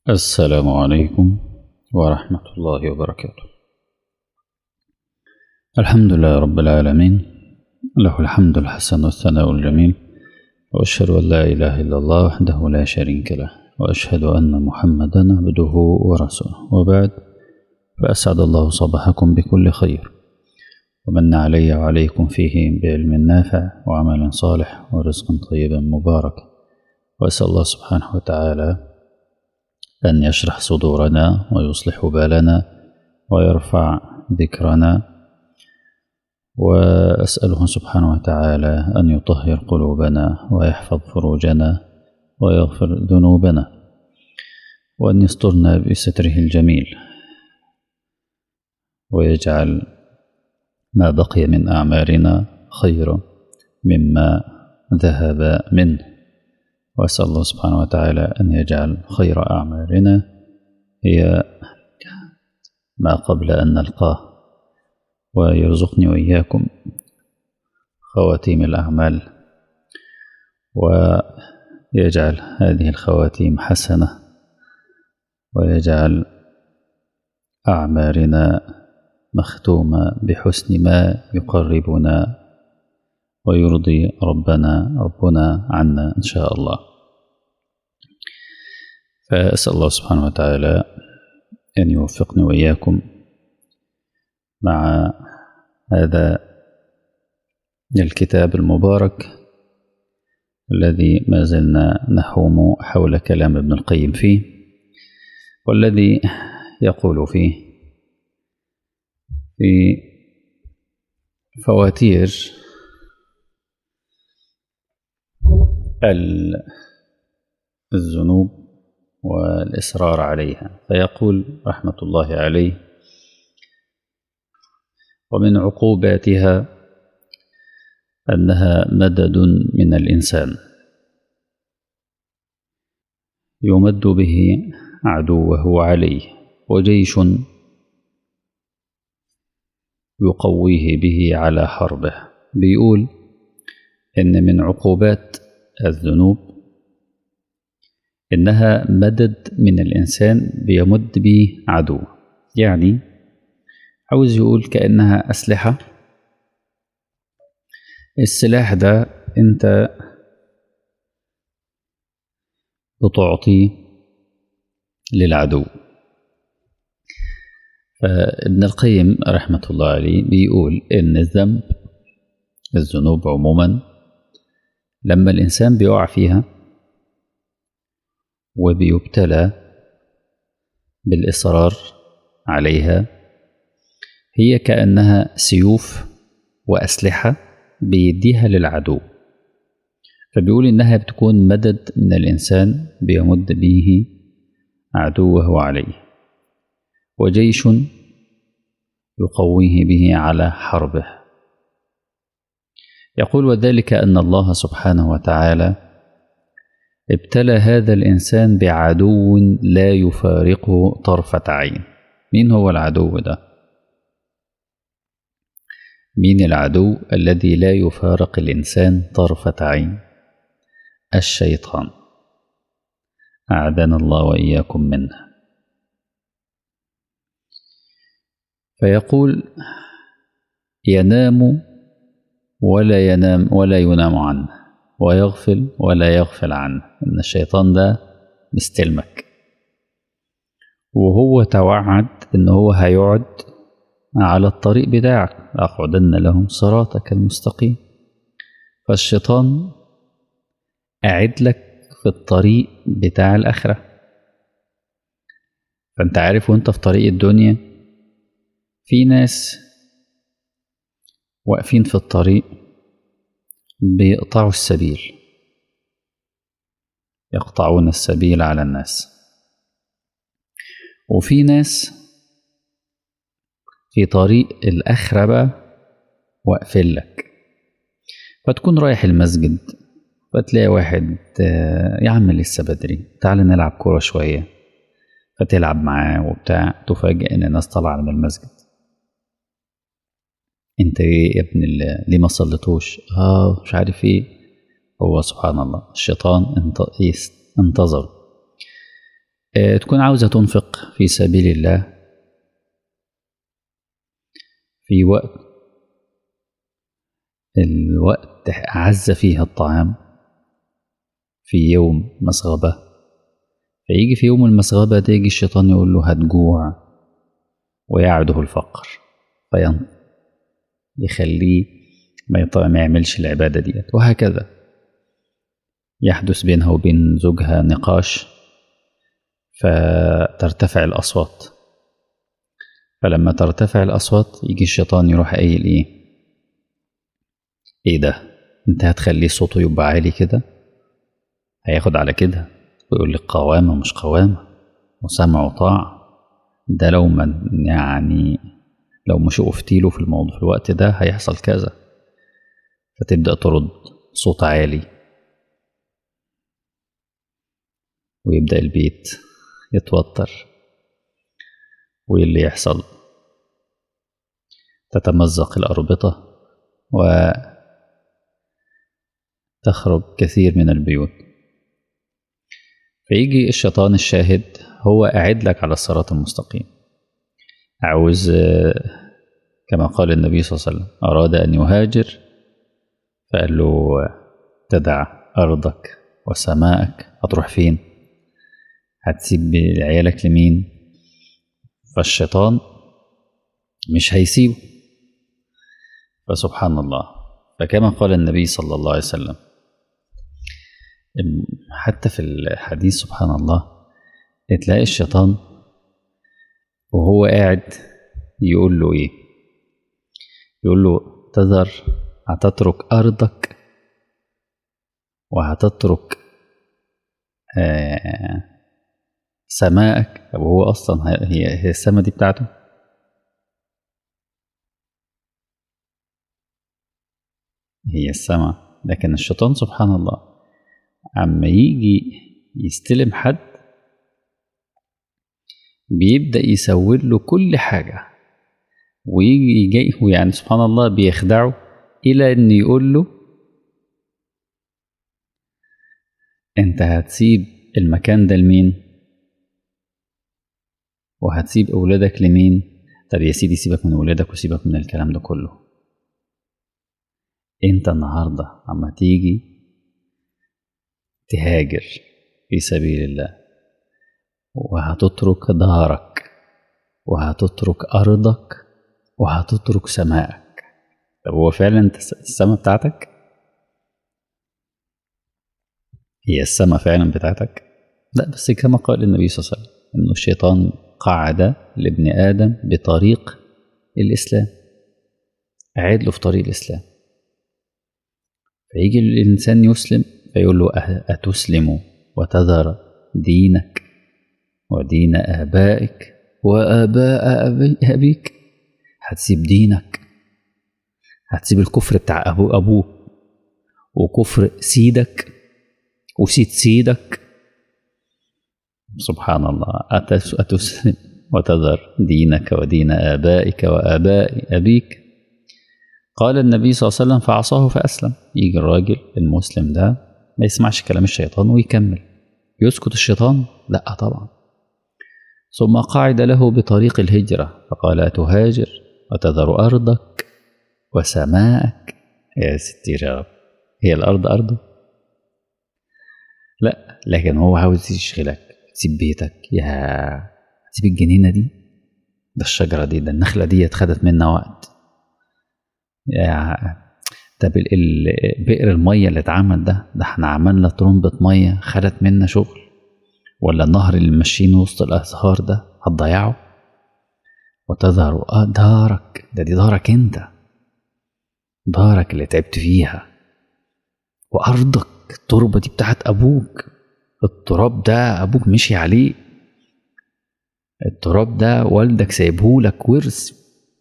السلام عليكم ورحمة الله وبركاته الحمد لله رب العالمين له الحمد الحسن والثناء الجميل وأشهد أن لا إله إلا الله وحده لا شريك له وأشهد أن محمدا عبده ورسوله وبعد فأسعد الله صباحكم بكل خير ومن علي وعليكم فيه بعلم نافع وعمل صالح ورزق طيب مبارك وأسأل الله سبحانه وتعالى أن يشرح صدورنا ويصلح بالنا ويرفع ذكرنا وأسأله سبحانه وتعالى أن يطهر قلوبنا ويحفظ فروجنا ويغفر ذنوبنا وأن يسترنا بستره الجميل ويجعل ما بقي من أعمارنا خيرا مما ذهب منه وأسأل الله سبحانه وتعالى أن يجعل خير أعمالنا هي ما قبل أن نلقاه ويرزقني وإياكم خواتيم الأعمال ويجعل هذه الخواتيم حسنة ويجعل أعمارنا مختومة بحسن ما يقربنا ويرضي ربنا ربنا عنا إن شاء الله فأسأل الله سبحانه وتعالى أن يوفقني وإياكم مع هذا الكتاب المبارك الذي ما زلنا نحوم حول كلام ابن القيم فيه والذي يقول فيه في فواتير الذنوب والإصرار عليها فيقول رحمة الله عليه ومن عقوباتها أنها مدد من الإنسان يمد به عدوه عليه وجيش يقويه به على حربه بيقول إن من عقوبات الذنوب إنها مدد من الإنسان بيمد به عدو يعني عاوز يقول كأنها أسلحة السلاح ده أنت بتعطيه للعدو فابن القيم رحمة الله عليه بيقول إن الذنب الذنوب عموما لما الإنسان بيقع فيها وبيبتلى بالإصرار عليها هي كأنها سيوف وأسلحة بيديها للعدو فبيقول إنها بتكون مدد من الإنسان بيمد به عدوه عليه وجيش يقويه به على حربه يقول وذلك أن الله سبحانه وتعالى ابتلى هذا الإنسان بعدو لا يفارقه طرفة عين مين هو العدو ده؟ مين العدو الذي لا يفارق الإنسان طرفة عين؟ الشيطان أعدنا الله وإياكم منه فيقول ينام ولا ينام ولا ينام عنه ويغفل ولا يغفل عنه إن الشيطان ده مستلمك وهو توعد إن هو هيقعد على الطريق بتاعك لأقعدن لهم صراطك المستقيم فالشيطان قاعد لك في الطريق بتاع الآخرة فأنت عارف وأنت في طريق الدنيا في ناس واقفين في الطريق بيقطعوا السبيل يقطعون السبيل على الناس وفي ناس في طريق الآخرة بقى واقفين لك فتكون رايح المسجد فتلاقي واحد يا عم لسه بدري تعال نلعب كورة شوية فتلعب معاه وبتاع تفاجئ ان الناس طالعة من المسجد انت ايه يا ابن الله ليه ما صليتوش اه مش عارف ايه هو سبحان الله الشيطان انتظر آه، تكون عاوزة تنفق في سبيل الله في وقت الوقت أعز فيه الطعام في يوم مسغبة فيجي في يوم المسغبة ده يجي الشيطان يقول له هتجوع ويعده الفقر فين يخليه ما, يط- ما يعملش العبادة ديت وهكذا يحدث بينها وبين زوجها نقاش فترتفع الأصوات فلما ترتفع الأصوات يجي الشيطان يروح قايل إيه إيه ده أنت هتخليه صوته يبقى عالي كده هياخد على كده ويقول لك قوامة مش قوامة وسمع وطاعة ده لو من يعني لو مش وقفتي له في الموضوع في الوقت ده هيحصل كذا فتبدأ ترد صوت عالي ويبدأ البيت يتوتر وإيه اللي يحصل تتمزق الأربطة وتخرب كثير من البيوت فيجي الشيطان الشاهد هو قاعد لك على الصراط المستقيم عاوز آه، كما قال النبي صلى الله عليه وسلم أراد أن يهاجر فقال له تدع أرضك وسماءك هتروح فين هتسيب عيالك لمين فالشيطان مش هيسيبه فسبحان الله فكما قال النبي صلى الله عليه وسلم حتى في الحديث سبحان الله تلاقي الشيطان وهو قاعد يقول له ايه يقول له تذر هتترك ارضك وهتترك آه سماءك طب هو اصلا هي هي السماء دي بتاعته هي السماء لكن الشيطان سبحان الله عما يجي يستلم حد بيبدأ يسول له كل حاجة ويجي يجي يعني سبحان الله بيخدعه إلى إن يقول له أنت هتسيب المكان ده لمين؟ وهتسيب أولادك لمين؟ طب يا سيدي سيبك من أولادك وسيبك من الكلام ده كله أنت النهاردة عما تيجي تهاجر في سبيل الله وهتترك دارك وهتترك أرضك وهتترك سماءك طب هو فعلا انت السماء بتاعتك هي السماء فعلا بتاعتك لا بس كما قال النبي صلى الله عليه وسلم انه الشيطان قعد لابن ادم بطريق الاسلام قاعد له في طريق الاسلام فيجي الانسان يسلم فيقول له اتسلم وتذر دينك ودين ابائك واباء أبي ابيك هتسيب دينك هتسيب الكفر بتاع ابو ابوك وكفر سيدك وسيد سيدك سبحان الله أتسلم وتذر دينك ودين آبائك وآباء أبيك قال النبي صلى الله عليه وسلم فعصاه فأسلم يجي الراجل المسلم ده ما يسمعش كلام الشيطان ويكمل يسكت الشيطان لا طبعا ثم قعد له بطريق الهجرة فقال أتهاجر وتذر أرضك وسماءك يا ستي يا رب هي الأرض أرضه لا لكن هو عاوز يشغلك تسيب بيتك يا تسيب الجنينة دي ده الشجرة دي ده النخلة دي خدت منا وقت يا طب بئر المية اللي اتعمل ده ده احنا عملنا ترمبة مية خدت منا شغل ولا النهر اللي ماشيين وسط الأزهار ده هتضيعه وتظهر آه دارك ده دي دارك انت دارك اللي تعبت فيها وأرضك التربة دي بتاعت أبوك التراب ده أبوك مشي عليه التراب ده والدك سايبهولك ورث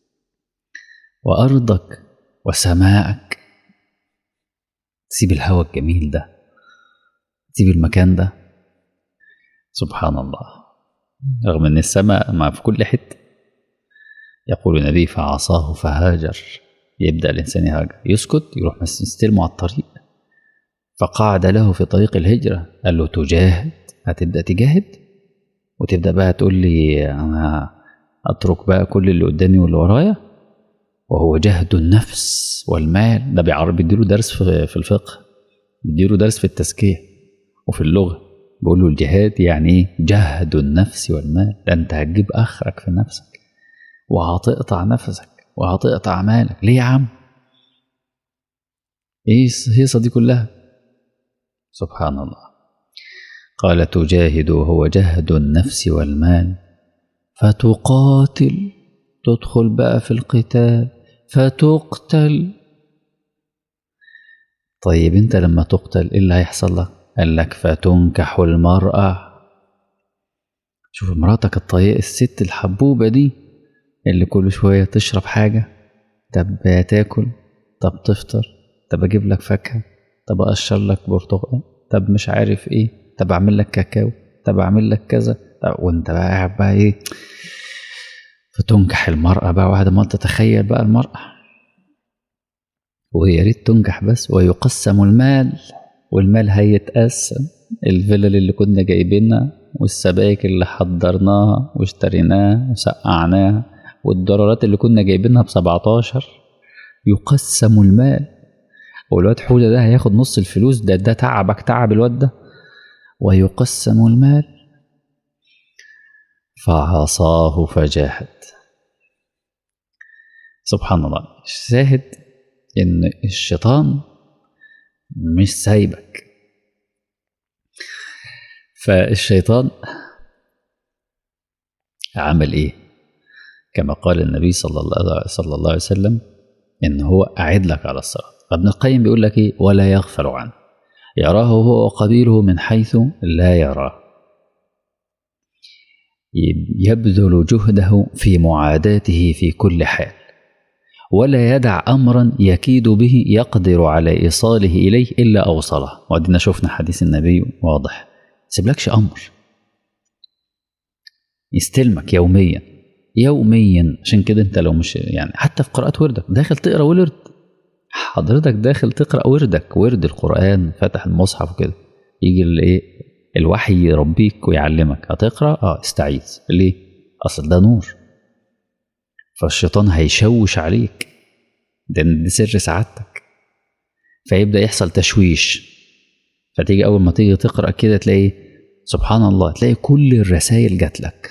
وأرضك وسماءك تسيب الهوا الجميل ده تسيب المكان ده سبحان الله رغم ان السماء ما في كل حته يقول النبي فعصاه فهاجر يبدا الانسان يهاجر يسكت يروح مستلمه على الطريق فقعد له في طريق الهجره قال له تجاهد هتبدا تجاهد وتبدا بقى تقول لي انا اترك بقى كل اللي قدامي واللي ورايا وهو جهد النفس والمال ده بيعرف بيديله درس في, في الفقه بيديله درس في التزكيه وفي اللغه بيقول له الجهاد يعني ايه جهد النفس والمال ده انت هتجيب اخرك في نفسك وهتقطع نفسك وهتقطع مالك ليه يا عم ايه الهيصه دي كلها سبحان الله قال تجاهد وهو جهد النفس والمال فتقاتل تدخل بقى في القتال فتقتل طيب انت لما تقتل ايه اللي هيحصل لك قال لك فتنكح المرأة شوف مراتك الطيئة الست الحبوبة دي اللي كل شوية تشرب حاجة طب تاكل طب تفطر طب اجيب لك فاكهة طب اقشر لك برتقال طب مش عارف ايه طب اعمل لك كاكاو طب اعمل لك كذا طب وانت بقى قاعد بقى ايه فتنكح المرأة بقى وهذا ما تتخيل بقى المرأة وهي ريت تنجح بس ويقسم المال والمال هيتقسم الفلل اللي كنا جايبينها والسبائك اللي حضرناها واشتريناها وسقعناها والدولارات اللي كنا جايبينها ب 17 يقسم المال والواد حودة ده هياخد نص الفلوس ده ده تعبك تعب الواد ده ويقسم المال فعصاه فجاهد سبحان الله الشاهد ان الشيطان مش سايبك فالشيطان عمل ايه كما قال النبي صلى الله صلى الله عليه وسلم ان هو اعد لك على الصراط ابن القيم بيقول لك ايه ولا يغفل عنه يراه هو وقبيله من حيث لا يراه يبذل جهده في معاداته في كل حال ولا يدع امرا يكيد به يقدر على ايصاله اليه الا اوصله وادينا شفنا حديث النبي واضح سيبلكش امر يستلمك يوميا يوميا عشان كده انت لو مش يعني حتى في قراءة وردك داخل تقرا ورد حضرتك داخل تقرا وردك ورد القران فاتح المصحف وكده يجي الايه الوحي يربيك ويعلمك هتقرا اه استعيذ ليه اصل ده نور فالشيطان هيشوش عليك ده دي سر سعادتك فيبدا يحصل تشويش فتيجي اول ما تيجي تقرا كده تلاقي سبحان الله تلاقي كل الرسائل جات لك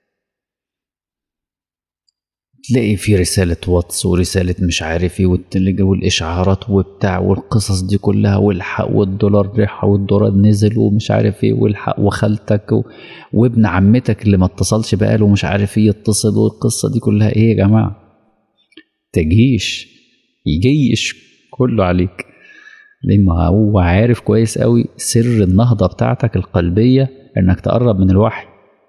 تلاقي في رسالة واتس ورسالة مش عارف ايه والإشعارات وبتاع والقصص دي كلها والحق والدولار ريحة والدولار نزل ومش عارف ايه والحق وخالتك و... وابن عمتك اللي ما اتصلش بقاله مش عارف ايه يتصل والقصة دي كلها ايه يا جماعة تجيش يجيش كله عليك لأن هو عارف كويس قوي سر النهضة بتاعتك القلبية انك تقرب من الوحي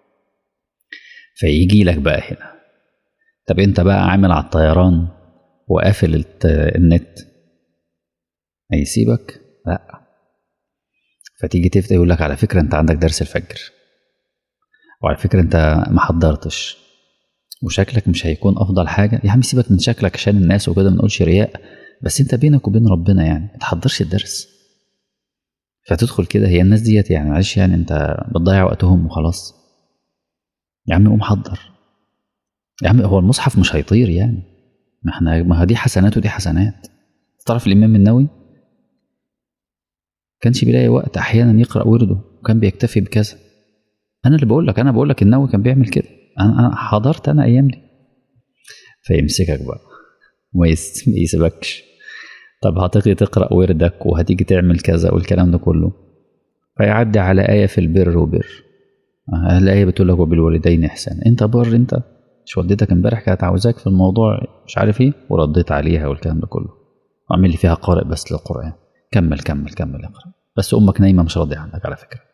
فيجي لك بقى هنا طب انت بقى عامل على الطيران وقافل النت هيسيبك لا فتيجي تفتح يقول لك على فكره انت عندك درس الفجر وعلى فكره انت ما حضرتش وشكلك مش هيكون افضل حاجه يا عم سيبك من شكلك عشان الناس وكده ما نقولش رياء بس انت بينك وبين ربنا يعني ما تحضرش الدرس فتدخل كده هي الناس ديت يعني معلش يعني انت بتضيع وقتهم وخلاص يا عم قوم حضر يا عم هو المصحف مش هيطير يعني ما احنا ما دي حسنات ودي حسنات تعرف الامام النووي كانش بيلاقي وقت احيانا يقرا ورده وكان بيكتفي بكذا انا اللي بقول لك انا بقول لك النووي كان بيعمل كده انا انا حضرت انا ايام دي فيمسكك بقى وما يسيبكش طب هتيجي تقرا وردك وهتيجي تعمل كذا والكلام ده كله فيعدي على ايه في البر وبر الايه بتقول لك وبالوالدين احسان انت بر انت مش والدتك امبارح كانت عاوزاك في الموضوع مش عارف ايه ورديت عليها والكلام ده كله واعمل لي فيها قارئ بس للقران كمل كمل كمل اقرا بس امك نايمه مش راضيه عنك على فكره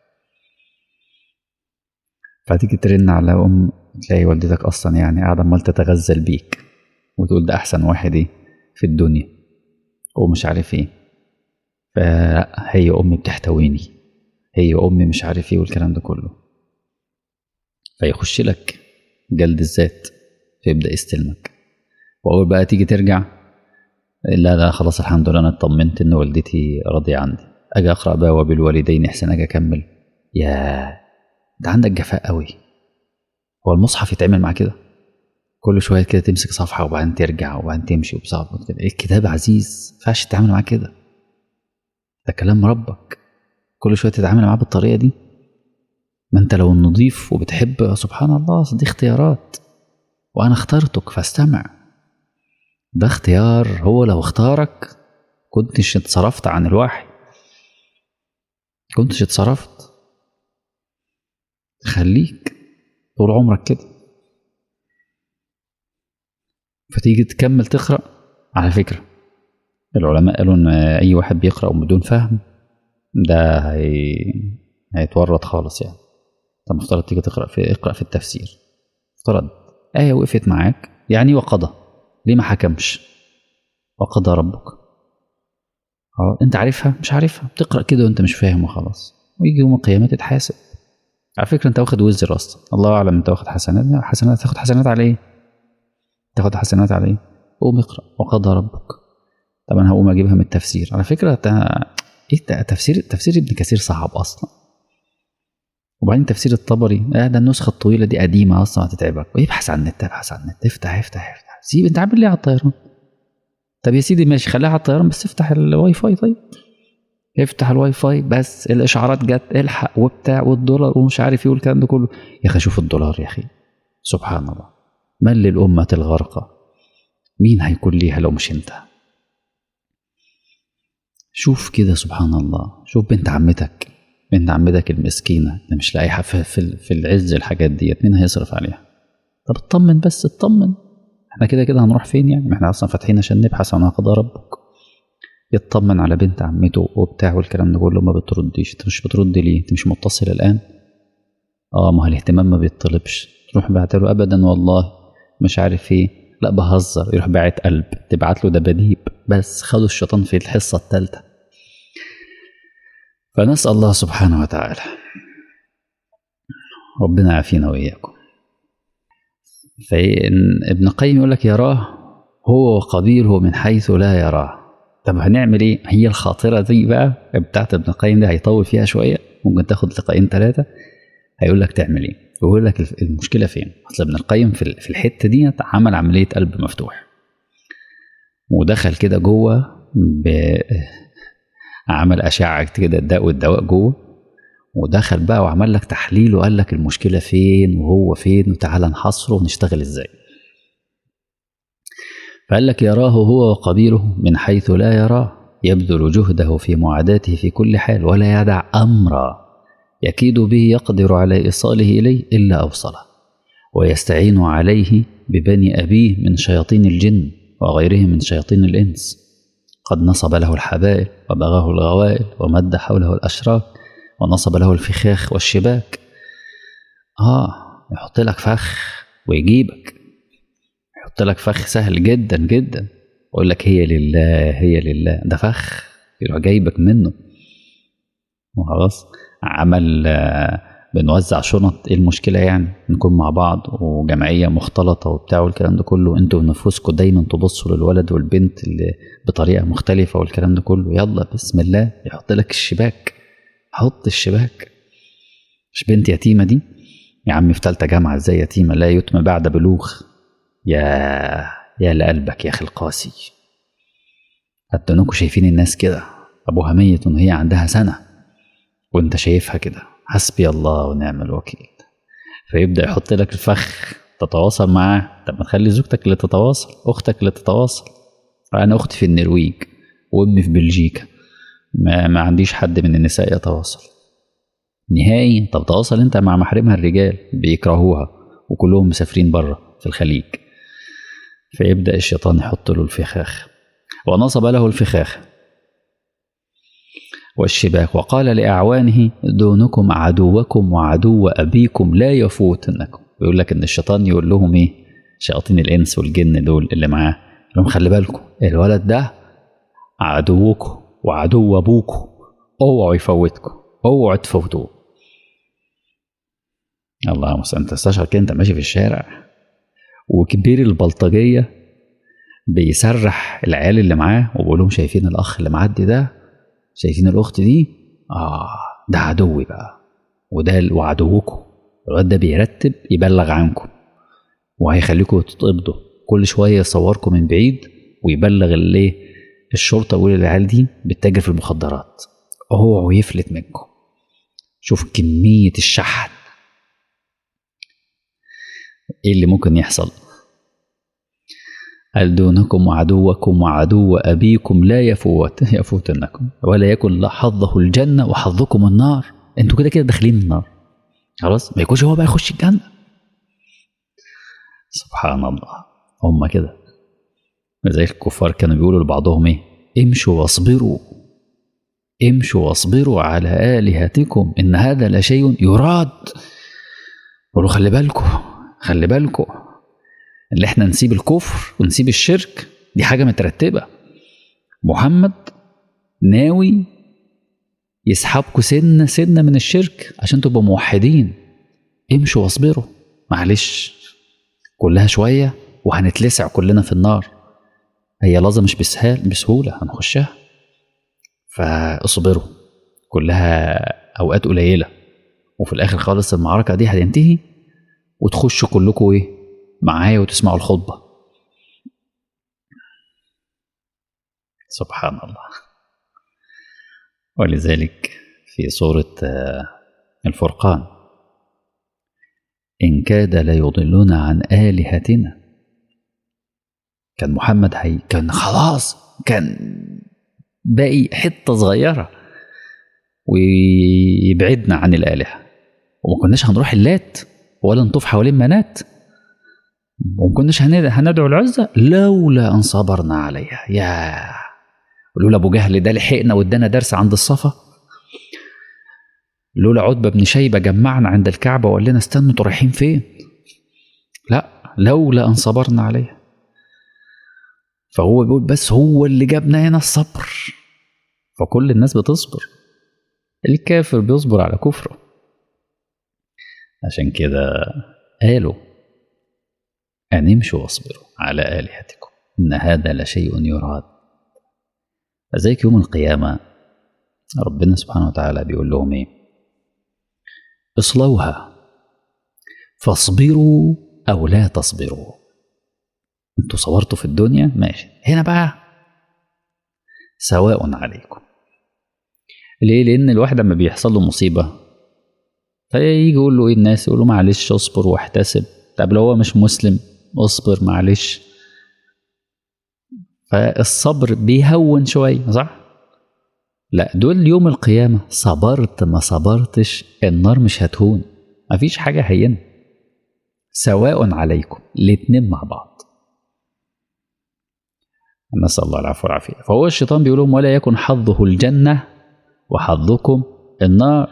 فتيجي ترن على ام تلاقي والدتك اصلا يعني قاعده عمال تتغزل بيك وتقول ده احسن واحد ايه في الدنيا ومش عارف ايه فهي امي بتحتويني هي امي مش عارف ايه والكلام ده كله فيخش لك جلد الذات فيبدا يستلمك واول بقى تيجي ترجع لا لا خلاص الحمد لله انا اطمنت ان والدتي راضيه عندي اجي اقرا بقى وبالوالدين احسان اجي اكمل يا ده عندك جفاء قوي هو المصحف يتعمل مع كده كل شويه كده تمسك صفحه وبعدين ترجع وبعدين تمشي وبصعب كده الكتاب عزيز ما ينفعش تتعامل معاه كده ده كلام ربك كل شويه تتعامل معاه بالطريقه دي ما انت لو نضيف وبتحب سبحان الله دي اختيارات وانا اخترتك فاستمع ده اختيار هو لو اختارك كنتش اتصرفت عن الوحي كنتش اتصرفت خليك طول عمرك كده فتيجي تكمل تقرا على فكره العلماء قالوا ان اي واحد بيقرا بدون فهم ده هي... هيتورط خالص يعني طب مفترض تيجي تقرا في اقرا في التفسير افترض ايه وقفت معاك يعني وقضى ليه ما حكمش وقضى ربك اه انت عارفها مش عارفها بتقرا كده وانت مش فاهم وخلاص ويجي يوم القيامه تتحاسب على فكره انت واخد وزر اصلا الله اعلم انت واخد حسنات حسنات تاخد حسنات على ايه تاخد حسنات على ايه قوم اقرا وقضى ربك طب انا هقوم اجيبها من التفسير على فكره ايه تفسير تفسير ابن كثير صعب اصلا وبعدين تفسير الطبري آه ده النسخه الطويله دي قديمه اصلا هتتعبك ويبحث عن النت ابحث عن النت افتح افتح افتح سيب انت عامل ليه على الطيران طب يا سيدي ماشي خليها على الطيران بس افتح الواي فاي طيب افتح الواي فاي بس الاشعارات جت الحق وبتاع والدولار ومش عارف ايه والكلام ده كله يا اخي شوف الدولار يا اخي سبحان الله من للأمة الغرقى مين هيكون ليها لو مش انت شوف كده سبحان الله شوف بنت عمتك بنت عمتك المسكينة اللي مش لاقي في, في, في العز الحاجات ديت مين هيصرف عليها طب اطمن بس اطمن احنا كده كده هنروح فين يعني ما احنا اصلا فاتحين عشان نبحث عن قضاء ربك يطمن على بنت عمته وبتاع والكلام ده كله ما بترديش انت مش بترد ليه انت مش متصل الان اه ما هو الاهتمام ما بيطلبش تروح بعت له ابدا والله مش عارف ايه لا بهزر يروح باعت قلب تبعت له دباديب بس خدوا الشيطان في الحصه الثالثه فنسال الله سبحانه وتعالى ربنا يعافينا واياكم فإن ابن القيم يقول لك يراه هو وقبيله من حيث لا يراه طب هنعمل ايه هي الخاطره دي بقى بتاعت ابن القيم دي هيطول فيها شويه ممكن تاخد لقاءين ثلاثه هيقول لك تعمل ايه يقول لك المشكله فين اصل ابن القيم في الحته دي عمل عمليه قلب مفتوح ودخل كده جوه عمل اشعه كده الداء والدواء جوه ودخل بقى وعمل لك تحليل وقال لك المشكله فين وهو فين وتعالى نحصره ونشتغل ازاي فقال لك يراه هو وقبيله من حيث لا يراه يبذل جهده في معاداته في كل حال ولا يدع امرا يكيد به يقدر على ايصاله اليه الا اوصله ويستعين عليه ببني ابيه من شياطين الجن وغيرهم من شياطين الانس قد نصب له الحبائل وبغاه الغوائل ومد حوله الاشراك ونصب له الفخاخ والشباك اه يحط لك فخ ويجيبك يحط لك فخ سهل جدا جدا ويقول لك هي لله هي لله ده فخ يروح جايبك منه وخلاص عمل بنوزع شنط ايه المشكله يعني نكون مع بعض وجمعيه مختلطه وبتاع والكلام ده كله انتوا نفوسكم دايما تبصوا للولد والبنت اللي بطريقه مختلفه والكلام ده كله يلا بسم الله يحط لك الشباك حط الشباك مش بنت يتيمه دي يا عمي في ثالثه جامعه ازاي يتيمه لا يتم بعد بلوغ يا يا لقلبك يا اخي القاسي حتى انكم شايفين الناس كده ابوها ميت وهي عندها سنه وانت شايفها كده حسبي الله ونعم الوكيل فيبدا يحط لك الفخ تتواصل معاه طب ما تخلي زوجتك اللي تتواصل اختك اللي تتواصل انا اختي في النرويج وامي في بلجيكا ما, ما عنديش حد من النساء يتواصل نهائي طب تواصل انت مع محارمها الرجال بيكرهوها وكلهم مسافرين بره في الخليج فيبدا الشيطان يحط له الفخاخ ونصب له الفخاخ والشباك وقال لأعوانه دونكم عدوكم وعدو أبيكم لا يفوتنكم يقول لك إن الشيطان يقول لهم إيه شياطين الإنس والجن دول اللي معاه لهم خلي بالكم الولد ده عدوكم وعدو أبوكم اوعوا يفوتكم اوعوا تفوتوه اللهم صل انت استشعر كده انت ماشي في الشارع وكبير البلطجيه بيسرح العيال اللي معاه وبيقول لهم شايفين الاخ اللي معدي ده شايفين الاخت دي اه ده عدوي بقى وده وعدوكم الواد ده بيرتب يبلغ عنكم وهيخليكم تتقبضوا كل شويه يصوركم من بعيد ويبلغ الايه الشرطه ويقول العيال دي بتتاجر في المخدرات اوعوا يفلت منكم شوف كميه الشحن ايه اللي ممكن يحصل هل دونكم وعدوكم وعدو أبيكم لا يفوت يفوتنكم ولا يكن حظه الجنة وحظكم النار انتوا كده كده داخلين النار خلاص ما يكونش هو بقى يخش الجنة سبحان الله هم كده زي الكفار كانوا بيقولوا لبعضهم ايه امشوا واصبروا امشوا واصبروا على آلهتكم إن هذا لشيء يراد قولوا خلي بالكم خلي بالكم اللي احنا نسيب الكفر ونسيب الشرك دي حاجة مترتبة محمد ناوي يسحبكوا سنة سنة من الشرك عشان تبقوا موحدين امشوا واصبروا معلش كلها شوية وهنتلسع كلنا في النار هي لحظة مش بسهال بسهولة هنخشها فاصبروا كلها أوقات قليلة وفي الآخر خالص المعركة دي هتنتهي وتخشوا كلكم إيه معايا وتسمعوا الخطبة سبحان الله ولذلك في سورة الفرقان إن كاد ليضلنا عن آلهتنا كان محمد هي كان خلاص كان باقي حتة صغيرة ويبعدنا عن الآلهة وما كناش هنروح اللات ولا نطوف حوالين منات وما كناش هندعو العزة لولا أن صبرنا عليها يا لولا أبو جهل ده لحقنا وادانا درس عند الصفا لولا عتبة بن شيبة جمعنا عند الكعبة وقال لنا استنوا انتوا رايحين فين لا لولا أن صبرنا عليها فهو بيقول بس هو اللي جابنا هنا الصبر فكل الناس بتصبر الكافر بيصبر على كفره عشان كده قالوا أن امشوا واصبروا على آلهتكم إن هذا لشيء يراد فذلك يوم القيامة ربنا سبحانه وتعالى بيقول لهم إيه اصلوها فاصبروا أو لا تصبروا انتوا صورتوا في الدنيا ماشي هنا بقى سواء عليكم ليه لأن الواحد لما بيحصل له مصيبة فيجي يقول له ايه الناس يقول له معلش اصبر واحتسب طب لو هو مش مسلم اصبر معلش فالصبر بيهون شوية صح؟ لا دول يوم القيامة صبرت ما صبرتش النار مش هتهون مفيش حاجة هينة سواء عليكم الاتنين مع بعض نسأل الله العفو والعافية فهو الشيطان بيقول لهم ولا يكن حظه الجنة وحظكم النار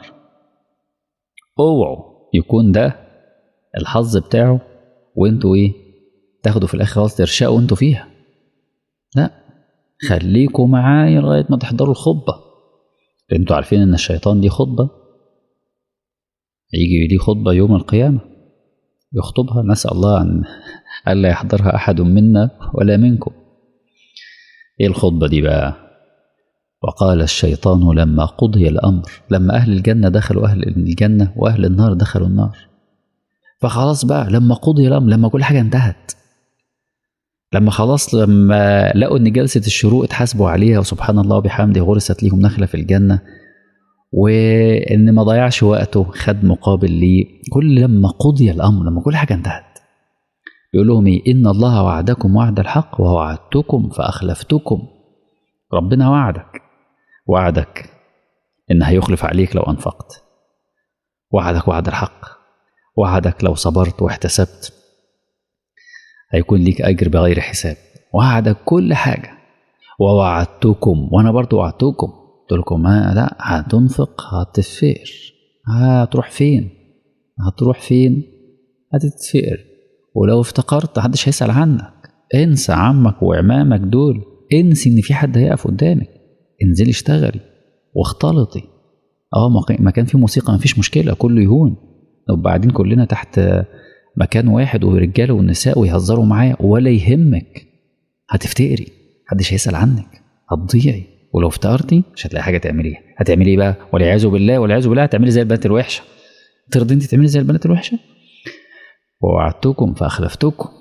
اوعوا يكون ده الحظ بتاعه وانتوا ايه تاخدوا في الاخر خلاص ترشقوا انتوا فيها لا خليكوا معايا لغايه ما تحضروا الخطبه انتوا عارفين ان الشيطان دي خطبه يجي ليه خطبه يوم القيامه يخطبها نسال الله ان الا يحضرها احد منا ولا منكم ايه الخطبه دي بقى وقال الشيطان لما قضي الأمر لما أهل الجنة دخلوا أهل الجنة وأهل النار دخلوا النار فخلاص بقى لما قضي الأمر لما كل حاجة انتهت لما خلاص لما لقوا ان جلسه الشروق اتحاسبوا عليها وسبحان الله وبحمده غرست ليهم نخله في الجنه وان ما ضيعش وقته خد مقابل ليه كل لما قضي الامر لما كل حاجه انتهت يقول لهم ايه ان الله وعدكم وعد الحق ووعدتكم فاخلفتكم ربنا وعدك وعدك ان هيخلف عليك لو انفقت وعدك وعد الحق وعدك لو صبرت واحتسبت هيكون ليك اجر بغير حساب وعدك كل حاجه ووعدتكم وانا برضو وعدتكم قلت لكم ما لا هتنفق هتتفقر هتروح فين هتروح فين هتتفقر ولو افتقرت محدش هيسأل عنك انسى عمك وعمامك دول انسي ان في حد هيقف قدامك انزلي اشتغلي واختلطي اه مكان فيه موسيقى مفيش مشكله كله يهون وبعدين كلنا تحت مكان واحد ورجاله والنساء ويهزروا معايا ولا يهمك هتفتقري محدش هيسال عنك هتضيعي ولو افتقرتي مش هتلاقي حاجه تعمليها هتعملي ايه بقى والعياذ بالله والعياذ بالله هتعملي زي البنات الوحشه ترضي انت تعملي زي البنات الوحشه ووعدتكم فاخلفتكم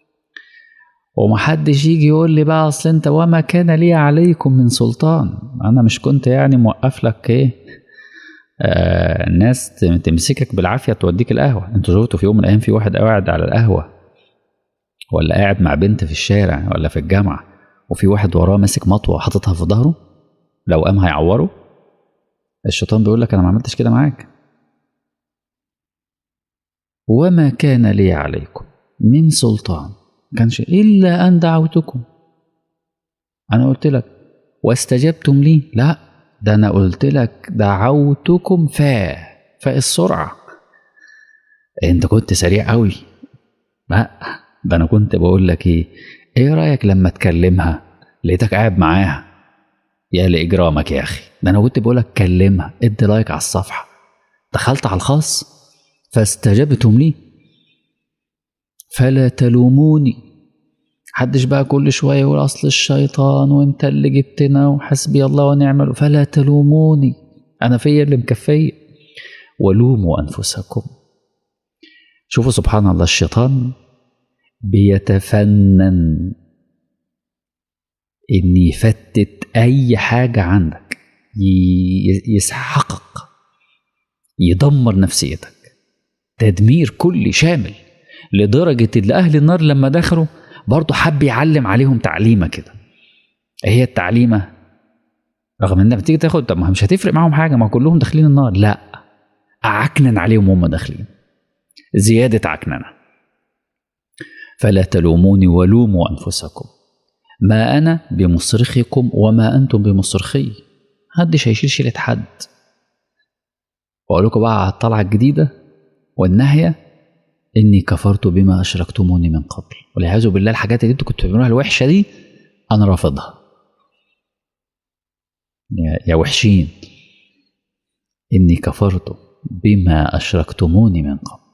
ومحدش يجي يقول لي بقى اصل انت وما كان لي عليكم من سلطان انا مش كنت يعني موقف لك ايه آه الناس تمسكك بالعافيه توديك القهوه انتوا شفتوا في يوم من الايام في واحد قاعد على القهوه ولا قاعد مع بنت في الشارع ولا في الجامعه وفي واحد وراه ماسك مطوه حاططها في ظهره لو قام هيعوره الشيطان بيقول لك انا ما عملتش كده معاك وما كان لي عليكم من سلطان كانش إلا أن دعوتكم أنا قلت لك واستجبتم لي لا ده أنا قلت لك دعوتكم فا فالسرعة أنت كنت سريع قوي لا ده أنا كنت بقول لك إيه إيه رأيك لما تكلمها لقيتك قاعد معاها يا لإجرامك يا أخي ده أنا كنت بقول لك كلمها ادي لايك على الصفحة دخلت على الخاص فاستجبتم لي فلا تلوموني حدش بقى كل شوية يقول أصل الشيطان وأنت اللي جبتنا وحسبي الله ونعم فلا تلوموني أنا فيا اللي مكفية ولوموا أنفسكم شوفوا سبحان الله الشيطان بيتفنن إن يفتت أي حاجة عندك يسحقك يدمر نفسيتك تدمير كلي شامل لدرجة إن أهل النار لما دخلوا برضه حب يعلم عليهم تعليمة كده هي التعليمة رغم إن بتيجي تاخد طب ما مش هتفرق معاهم حاجة ما كلهم داخلين النار لا أعكنن عليهم وهم داخلين زيادة عكننة فلا تلوموني ولوموا أنفسكم ما أنا بمصرخكم وما أنتم بمصرخي محدش هيشيل شيلة حد وأقول لكم بقى على الطلعة الجديدة والنهية إني كفرت بما أشركتموني من قبل والعياذ بالله الحاجات اللي انتوا كنتوا بتعملوها الوحشة دي أنا رافضها يا, يا وحشين إني كفرت بما أشركتموني من قبل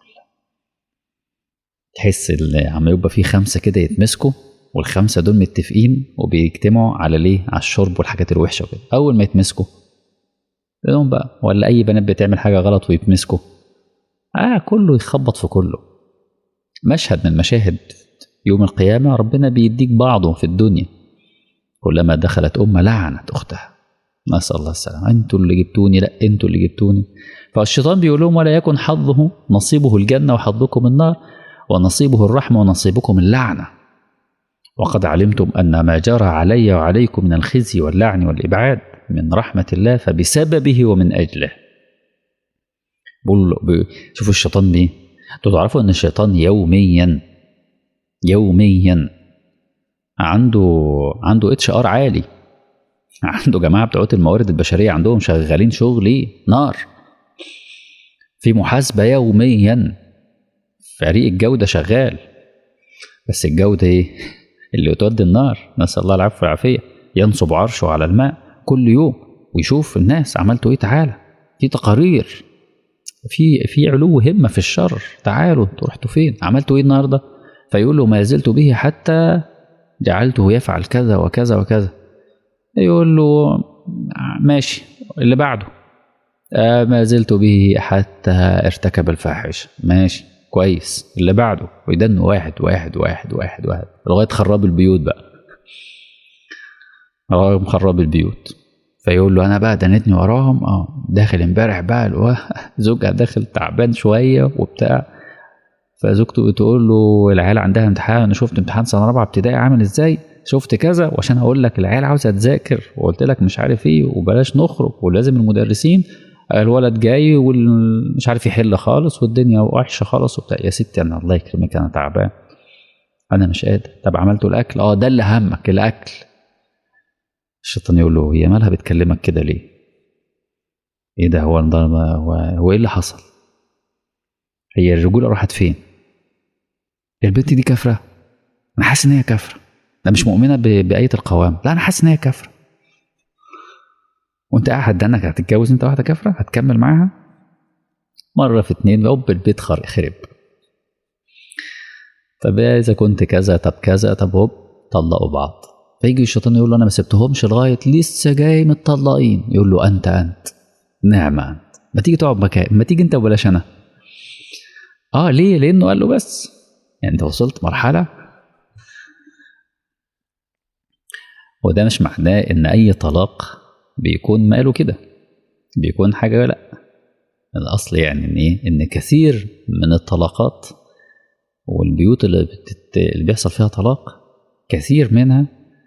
تحس اللي عم يبقى في خمسة كده يتمسكوا والخمسة دول متفقين وبيجتمعوا على ليه على الشرب والحاجات الوحشة وكده أول ما يتمسكوا لهم بقى ولا أي بنات بتعمل حاجة غلط ويتمسكوا آه كله يخبط في كله مشهد من مشاهد يوم القيامة ربنا بيديك بعضه في الدنيا كلما دخلت أمة لعنت أختها نسأل الله السلامة أنتوا اللي جبتوني لا أنتوا اللي جبتوني فالشيطان بيقول لهم ولا يكن حظه نصيبه الجنة وحظكم النار ونصيبه الرحمة ونصيبكم اللعنة وقد علمتم أن ما جرى علي وعليكم من الخزي واللعن والإبعاد من رحمة الله فبسببه ومن أجله بقول شوفوا الشيطان بيه انتوا تعرفوا ان الشيطان يوميا يوميا عنده عنده اتش ار عالي عنده جماعه بتوع الموارد البشريه عندهم شغالين شغل ايه نار في محاسبه يوميا فريق الجوده شغال بس الجوده ايه اللي تودي النار نسال الله العفو والعافيه ينصب عرشه على الماء كل يوم ويشوف الناس عملتوا ايه تعالى في تقارير في في علو همه في الشر تعالوا انتوا رحتوا فين عملتوا ايه النهارده فيقول له ما زلت به حتى جعلته يفعل كذا وكذا وكذا يقول له ماشي اللي بعده آه ما زلت به حتى ارتكب الفاحشه ماشي كويس اللي بعده ويدن واحد واحد واحد واحد واحد لغايه خراب البيوت بقى لغايه خراب البيوت فيقول له انا بقى دنتني وراهم اه داخل امبارح بقى الو... زوجها داخل تعبان شويه وبتاع فزوجته بتقول له العيال عندها امتحان انا شفت امتحان سنه رابعه ابتدائي عامل ازاي شفت كذا وعشان اقول لك العيال عاوزه تذاكر وقلت لك مش عارف ايه وبلاش نخرج ولازم المدرسين الولد جاي ومش عارف يحل خالص والدنيا وحشه خالص وبتاع يا ستي انا الله يكرمك انا تعبان انا مش قادر طب عملتوا الاكل اه ده اللي همك الاكل الشيطان يقول له هي مالها بتكلمك كده ليه ايه ده هو هو, هو ايه اللي حصل هي الرجوله راحت فين البنت دي كافره انا حاسس ان هي كافره انا مش مؤمنه بايه القوام لا انا حاسس ان هي كافره وانت قاعد دانك هتتجوز انت واحده كافره هتكمل معاها مره في اتنين هوب البيت خرب طب اذا كنت كذا طب كذا طب هوب طلقوا بعض فيجي الشيطان يقول له انا ما سبتهمش لغايه لسه جاي متطلقين يقول له انت انت نعم انت ما تيجي تقعد مكان ما تيجي انت وبلاش انا اه ليه لانه قال له بس يعني انت وصلت مرحله وده مش معناه ان اي طلاق بيكون ماله كده بيكون حاجه لا الاصل يعني ان ايه ان كثير من الطلاقات والبيوت اللي, بتت... اللي بيحصل فيها طلاق كثير منها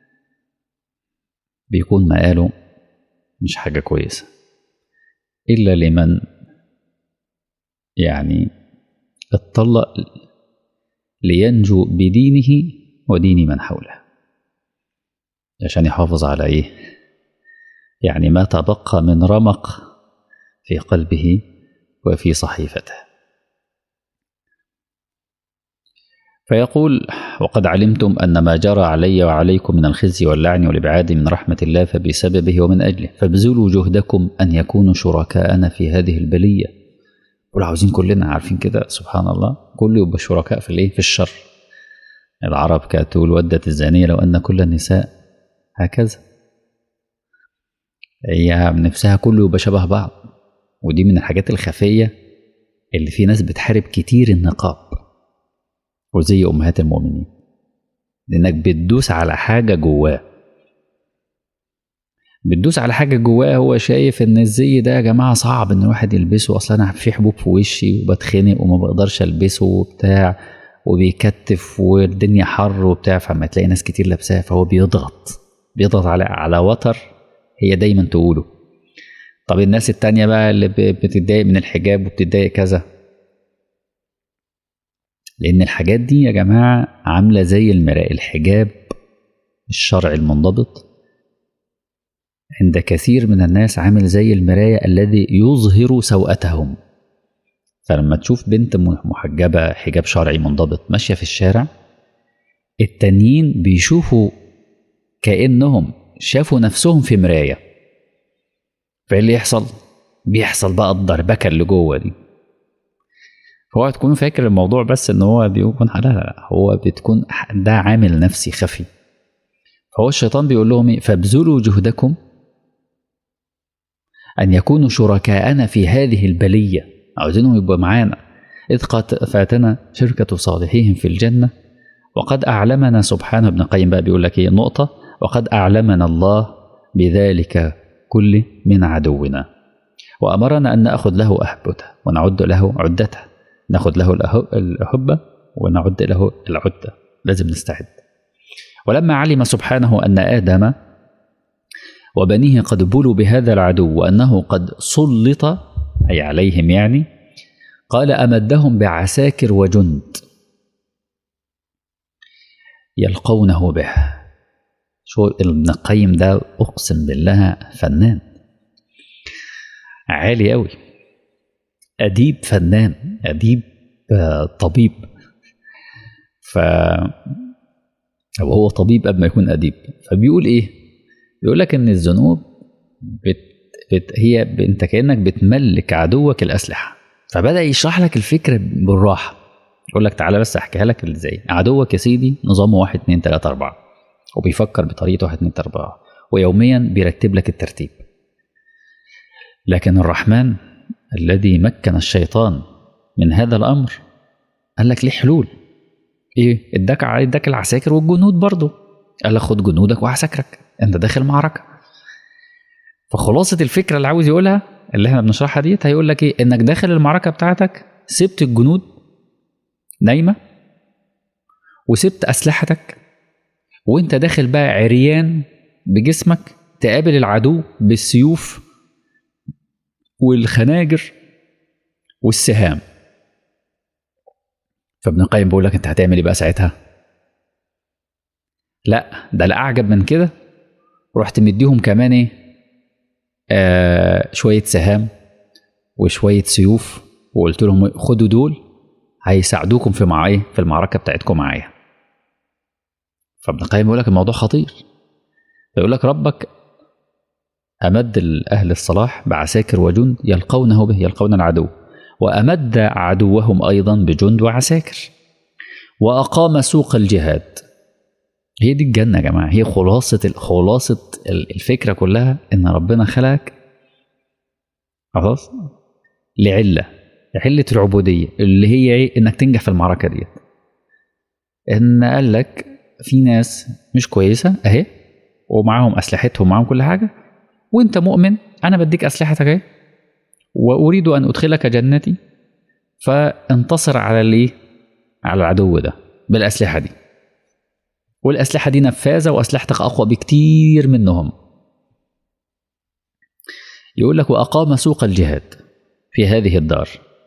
بيكون مقاله مش حاجه كويسه الا لمن يعني اتطلق لينجو بدينه ودين من حوله عشان يحافظ على ايه يعني ما تبقى من رمق في قلبه وفي صحيفته فيقول وقد علمتم أن ما جرى علي وعليكم من الخزي واللعن والإبعاد من رحمة الله فبسببه ومن أجله فابذلوا جهدكم أن يكونوا شركاءنا في هذه البلية قول عاوزين كلنا عارفين كده سبحان الله كله يبقى شركاء في الايه في الشر العرب كانت تقول ودت الزانية لو أن كل النساء هكذا هي نفسها كله يبقى شبه بعض ودي من الحاجات الخفية اللي في ناس بتحارب كتير النقاب وزي أمهات المؤمنين لأنك بتدوس على حاجة جواه بتدوس على حاجة جواه هو شايف إن الزي ده يا جماعة صعب إن الواحد يلبسه أصلا أنا في حبوب في وشي وبتخنق وما بقدرش ألبسه وبتاع وبيكتف والدنيا حر وبتاع فما تلاقي ناس كتير لابساه فهو بيضغط بيضغط على على وتر هي دايما تقوله طب الناس التانية بقى اللي بتتضايق من الحجاب وبتتضايق كذا لأن الحاجات دي يا جماعة عاملة زي المراء الحجاب الشرعي المنضبط عند كثير من الناس عامل زي المراية الذي يظهر سوءتهم فلما تشوف بنت محجبة حجاب شرعي منضبط ماشية في الشارع التانيين بيشوفوا كأنهم شافوا نفسهم في مراية فايه اللي يحصل؟ بيحصل بقى الدربكة اللي جوه دي هو تكون فاكر الموضوع بس ان هو بيكون لا لا هو بتكون ده عامل نفسي خفي فهو الشيطان بيقول لهم ايه فابذلوا جهدكم ان يكونوا شركاءنا في هذه البليه عاوزينهم يبقوا معانا اذ قد فاتنا شركه صالحيهم في الجنه وقد اعلمنا سبحانه ابن القيم بقى بيقول لك ايه نقطه وقد اعلمنا الله بذلك كل من عدونا وامرنا ان ناخذ له احبته ونعد له عدته ناخذ له الأحبة ونعد له العدة لازم نستعد ولما علم سبحانه أن آدم وبنيه قد بلوا بهذا العدو وأنه قد سلط أي عليهم يعني قال أمدهم بعساكر وجند يلقونه به شو ابن القيم ده أقسم بالله فنان عالي أوي أديب فنان أديب طبيب ف أو هو طبيب قبل ما يكون أديب فبيقول إيه؟ بيقول لك إن الذنوب بت... بت... هي ب... أنت كأنك بتملك عدوك الأسلحة فبدأ يشرح لك الفكرة بالراحة يقول لك تعالى بس أحكيها لك إزاي عدوك يا سيدي نظامه واحد اتنين تلاتة أربعة وبيفكر بطريقة واحد اتنين تلاتة أربعة ويوميا بيرتب لك الترتيب لكن الرحمن الذي مكن الشيطان من هذا الامر قال لك ليه حلول ايه اداك اداك العساكر والجنود برضه قال لك خد جنودك وعساكرك انت داخل معركه فخلاصه الفكره اللي عاوز يقولها اللي احنا بنشرحها ديت هيقول لك ايه انك داخل المعركه بتاعتك سبت الجنود نايمه وسبت اسلحتك وانت داخل بقى عريان بجسمك تقابل العدو بالسيوف والخناجر والسهام فابن القيم بيقول لك انت هتعمل ايه بقى ساعتها لا ده لا اعجب من كده رحت مديهم كمان ايه آه شويه سهام وشويه سيوف وقلت لهم خدوا دول هيساعدوكم في معايا في المعركه بتاعتكم معايا فابن القيم بيقول لك الموضوع خطير بيقول لك ربك أمد أهل الصلاح بعساكر وجند يلقونه به يلقون العدو وأمد عدوهم أيضا بجند وعساكر وأقام سوق الجهاد هي دي الجنة يا جماعة هي خلاصة خلاصة الفكرة كلها إن ربنا خلقك خلاص لعلة علة العبودية اللي هي ايه انك تنجح في المعركة ديت ان قال لك في ناس مش كويسة اهي ومعاهم اسلحتهم ومعاهم كل حاجة وانت مؤمن انا بديك اسلحتك اهي واريد ان ادخلك جنتي فانتصر على الايه على العدو ده بالاسلحة دي والاسلحة دي نفاذة واسلحتك اقوى بكتير منهم يقول لك واقام سوق الجهاد في هذه الدار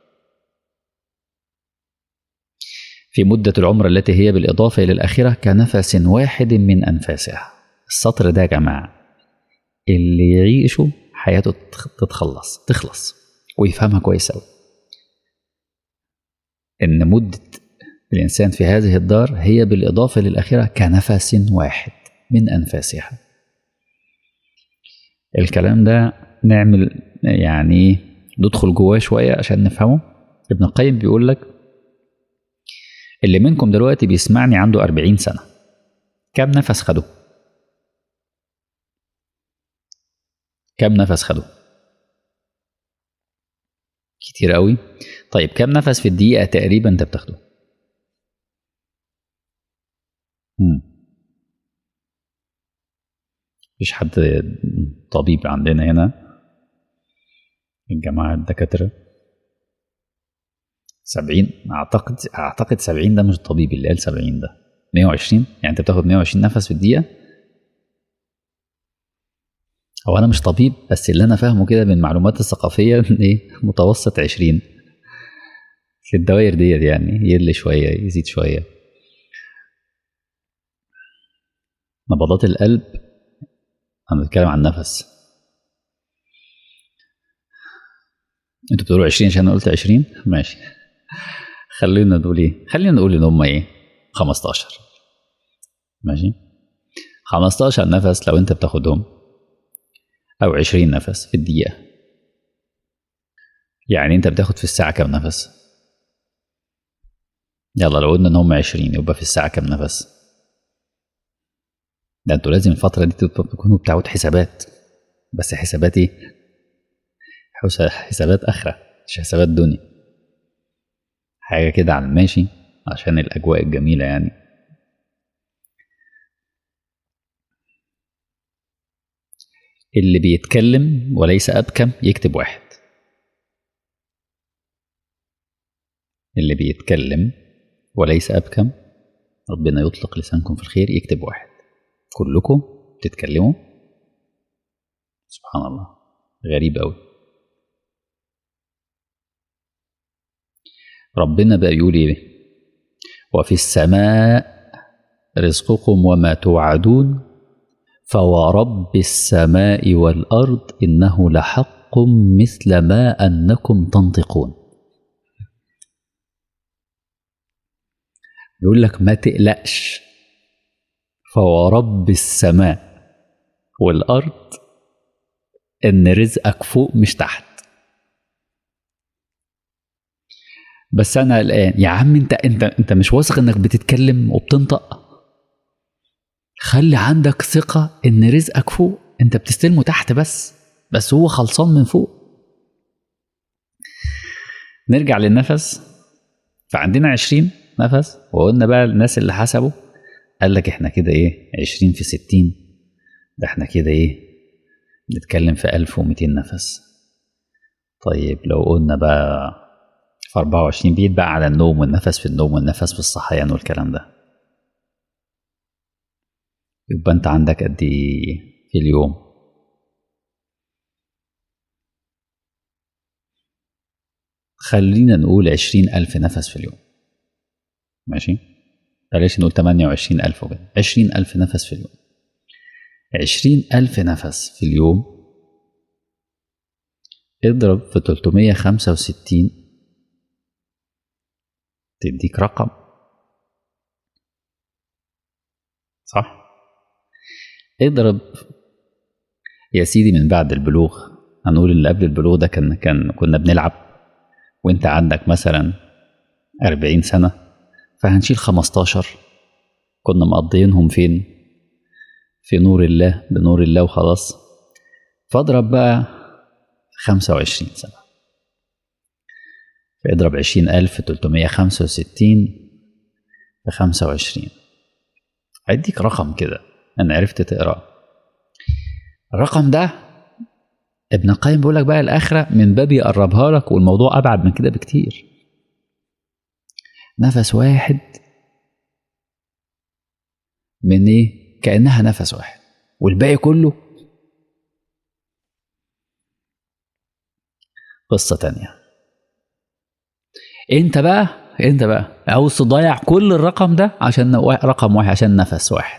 في مدة العمر التي هي بالإضافة إلى الآخرة كنفس واحد من أنفاسها السطر ده يا جماعة اللي يعيشه حياته تتخلص تخلص ويفهمها كويس أوي إن مدة الإنسان في هذه الدار هي بالإضافة للآخرة كنفس واحد من أنفاسها الكلام ده نعمل يعني ندخل جواه شوية عشان نفهمه ابن القيم بيقول لك اللي منكم دلوقتي بيسمعني عنده أربعين سنة كم نفس خده كم نفس خده كتير قوي طيب كم نفس في الدقيقة تقريبا انت بتاخده مم. مفيش حد طبيب عندنا هنا الجماعة الدكاترة سبعين أعتقد أعتقد سبعين ده مش طبيب اللي قال سبعين ده مية وعشرين يعني أنت بتاخد مية وعشرين نفس في الدقيقة هو أنا مش طبيب بس اللي أنا فاهمه كده من المعلومات الثقافية إيه متوسط عشرين في الدوائر ديت يعني يقل شوية يزيد شوية نبضات القلب أنا بتكلم عن النفس انتوا بتقولوا 20 عشان انا قلت 20 ماشي خلينا نقول ايه خلينا نقول ان هم ايه 15 ماشي 15 نفس لو انت بتاخدهم او 20 نفس في الدقيقه يعني انت بتاخد في الساعه كام نفس يلا لو قلنا ان هم 20 يبقى في الساعه كام نفس ده انتوا لازم الفتره دي تكونوا بتاعت حسابات بس حسابات ايه حسابات اخره مش حسابات دنيا حاجه كده على الماشي عشان الاجواء الجميله يعني اللي بيتكلم وليس ابكم يكتب واحد اللي بيتكلم وليس ابكم ربنا يطلق لسانكم في الخير يكتب واحد كلكم تتكلموا سبحان الله غريب قوي ربنا بقى يقول ايه وفي السماء رزقكم وما توعدون فورب السماء والارض انه لحق مثل ما انكم تنطقون يقول لك ما تقلقش فورب السماء والارض ان رزقك فوق مش تحت بس انا قلقان يا عم انت انت انت مش واثق انك بتتكلم وبتنطق خلي عندك ثقة ان رزقك فوق انت بتستلمه تحت بس بس هو خلصان من فوق نرجع للنفس فعندنا عشرين نفس وقلنا بقى الناس اللي حسبوا قال لك احنا كده ايه عشرين في ستين ده احنا كده ايه نتكلم في ألف ومتين نفس طيب لو قلنا بقى في 24 بيت بقى على النوم والنفس في النوم والنفس في الصحيان والكلام ده يبقى انت عندك قد ايه في اليوم خلينا نقول عشرين ألف نفس في اليوم ماشي بلاش نقول تمانية وعشرين ألف وكده عشرين ألف نفس في اليوم عشرين ألف نفس في اليوم اضرب في تلتمية خمسة وستين تديك رقم صح اضرب يا سيدي من بعد البلوغ هنقول اللي قبل البلوغ ده كان كان كنا بنلعب وانت عندك مثلا أربعين سنة فهنشيل خمستاشر كنا مقضيينهم فين في نور الله بنور الله وخلاص فاضرب بقى خمسة وعشرين سنة اضرب عشرين ألف تلتمية خمسة وستين في خمسة وعشرين هيديك رقم كده أنا عرفت تقراه الرقم ده ابن القيم بيقول لك بقى الآخرة من باب يقربها لك والموضوع أبعد من كده بكتير نفس واحد من إيه؟ كأنها نفس واحد والباقي كله قصة تانية انت بقى انت بقى عاوز تضيع كل الرقم ده عشان رقم واحد عشان نفس واحد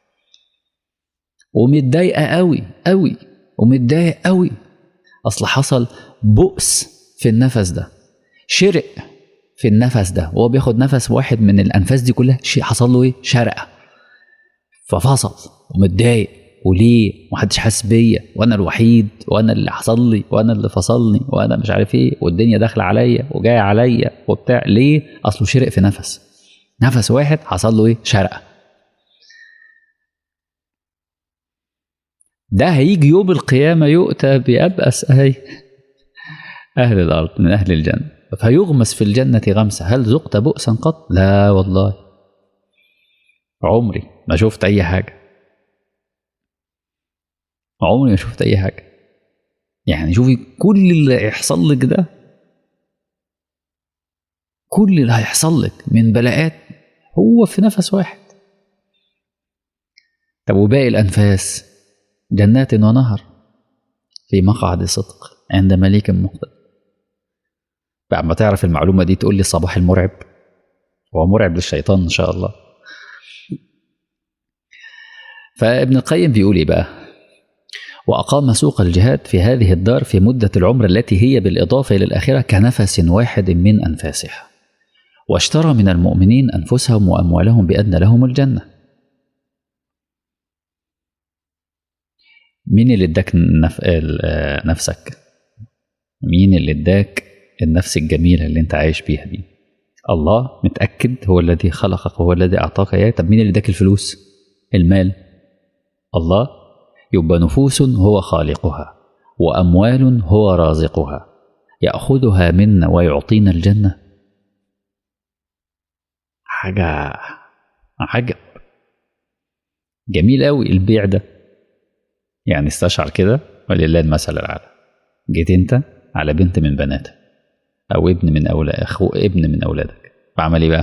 ومتضايقة قوي قوي ومتضايق قوي اصل حصل بؤس في النفس ده شرق في النفس ده وهو بياخد نفس واحد من الانفاس دي كلها شيء حصل له ايه شرقه ففصل ومتضايق وليه محدش حاسس بيا وانا الوحيد وانا اللي حصل لي وانا اللي فصلني وانا مش عارف ايه والدنيا داخله عليا وجايه عليا وبتاع ليه اصله شرق في نفس نفس واحد حصل له ايه شرقه ده هيجي يوم القيامه يؤتى بأبأس أهي أهل الأرض من أهل الجنة فيغمس في الجنة غمسة هل ذقت بؤسا قط؟ لا والله عمري ما شفت أي حاجة عمري ما شفت أي حاجة يعني شوفي كل اللي هيحصل لك ده كل اللي هيحصل لك من بلاءات هو في نفس واحد طب وباقي الأنفاس جنات ونهر في مقعد صدق عند مليك مقتدر بعد ما تعرف المعلومة دي تقول لي الصباح المرعب هو مرعب للشيطان إن شاء الله فابن القيم بيقول إيه بقى وأقام سوق الجهاد في هذه الدار في مدة العمر التي هي بالإضافة إلى الآخرة كنفس واحد من أنفاسها واشترى من المؤمنين أنفسهم وأموالهم بأن لهم الجنة مين اللي اداك نف... نفسك مين اللي اداك النفس الجميلة اللي انت عايش بيها دي الله متأكد هو الذي خلقك هو الذي أعطاك إياه طب مين اللي اداك الفلوس المال الله يبقى نفوس هو خالقها وأموال هو رازقها يأخذها منا ويعطينا الجنة حاجة عجب جميل قوي البيع ده يعني استشعر كده ولله المثل الأعلى جيت انت على بنت من بناتك او ابن من اولاد اخو ابن من اولادك بعمل ايه بقى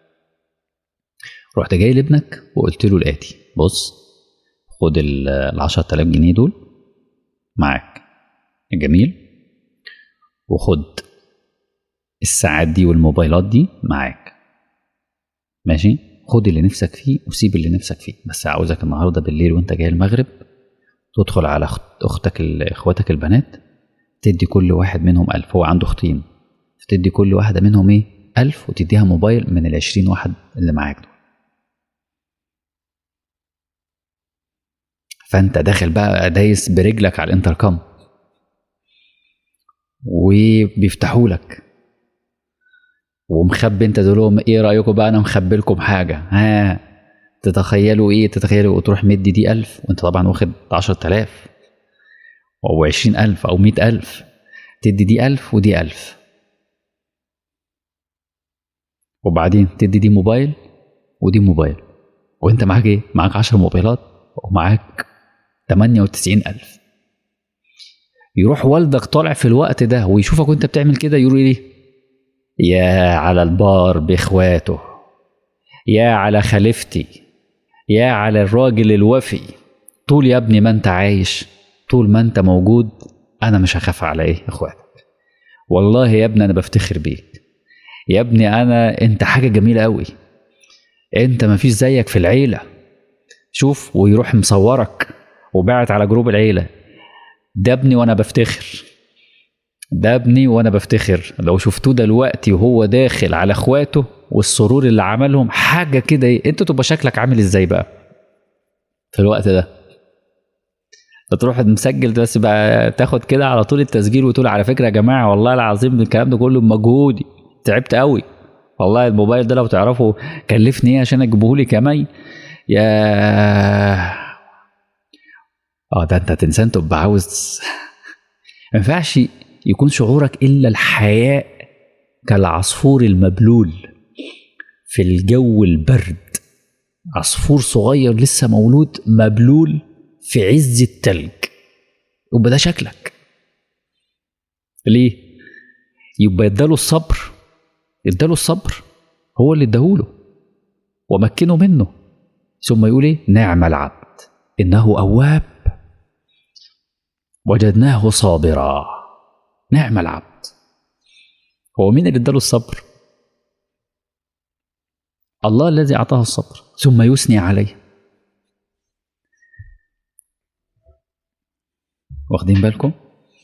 رحت جاي لابنك وقلت له الاتي بص خد ال 10000 جنيه دول معاك جميل وخد الساعات دي والموبايلات دي معاك ماشي خد اللي نفسك فيه وسيب اللي نفسك فيه بس عاوزك النهارده بالليل وانت جاي المغرب تدخل على اختك اخواتك البنات تدي كل واحد منهم ألف هو عنده اختين تدي كل واحدة منهم ايه ألف وتديها موبايل من العشرين واحد اللي معاك دول فانت داخل بقى دايس برجلك على الانتركم وبيفتحوا لك ومخبي انت تقول ايه رايكم بقى انا مخبي لكم حاجه ها تتخيلوا ايه تتخيلوا وتروح مدي دي ألف وانت طبعا واخد عشرة آلاف أو عشرين ألف أو مئة ألف تدي دي ألف ودي ألف وبعدين تدي دي موبايل ودي موبايل وانت معاك ايه معاك عشر موبايلات ومعاك تمانية وتسعين ألف يروح والدك طالع في الوقت ده ويشوفك وانت بتعمل كده يقول ايه يا على البار باخواته يا على خليفتي يا على الراجل الوفي طول يا ابني ما انت عايش طول ما انت موجود انا مش هخاف على ايه اخواتك والله يا ابني انا بفتخر بيك يا ابني انا انت حاجه جميله قوي انت مفيش زيك في العيله شوف ويروح مصورك وبعت على جروب العيله ده ابني وانا بفتخر ده ابني وانا بفتخر لو شفتوه دلوقتي وهو داخل على اخواته والسرور اللي عملهم حاجه كده ايه انت تبقى شكلك عامل ازاي بقى في الوقت ده تروح مسجل بس بقى تاخد كده على طول التسجيل وتقول على فكره يا جماعه والله العظيم الكلام ده كله بمجهودي تعبت قوي والله الموبايل ده لو تعرفوا كلفني ايه عشان اجيبه لك يا مي يا اه ده انت انسان تبقى عاوز ما ينفعش يكون شعورك الا الحياء كالعصفور المبلول في الجو البرد عصفور صغير لسه مولود مبلول في عز التلج يبقى ده شكلك ليه يبقى اداله الصبر اداله الصبر هو اللي اداهوله ومكنه منه ثم يقول ايه نعم العبد انه اواب وجدناه صابرا نعم العبد هو مين اللي اداله الصبر الله الذي اعطاه الصبر ثم يثني عليه واخدين بالكم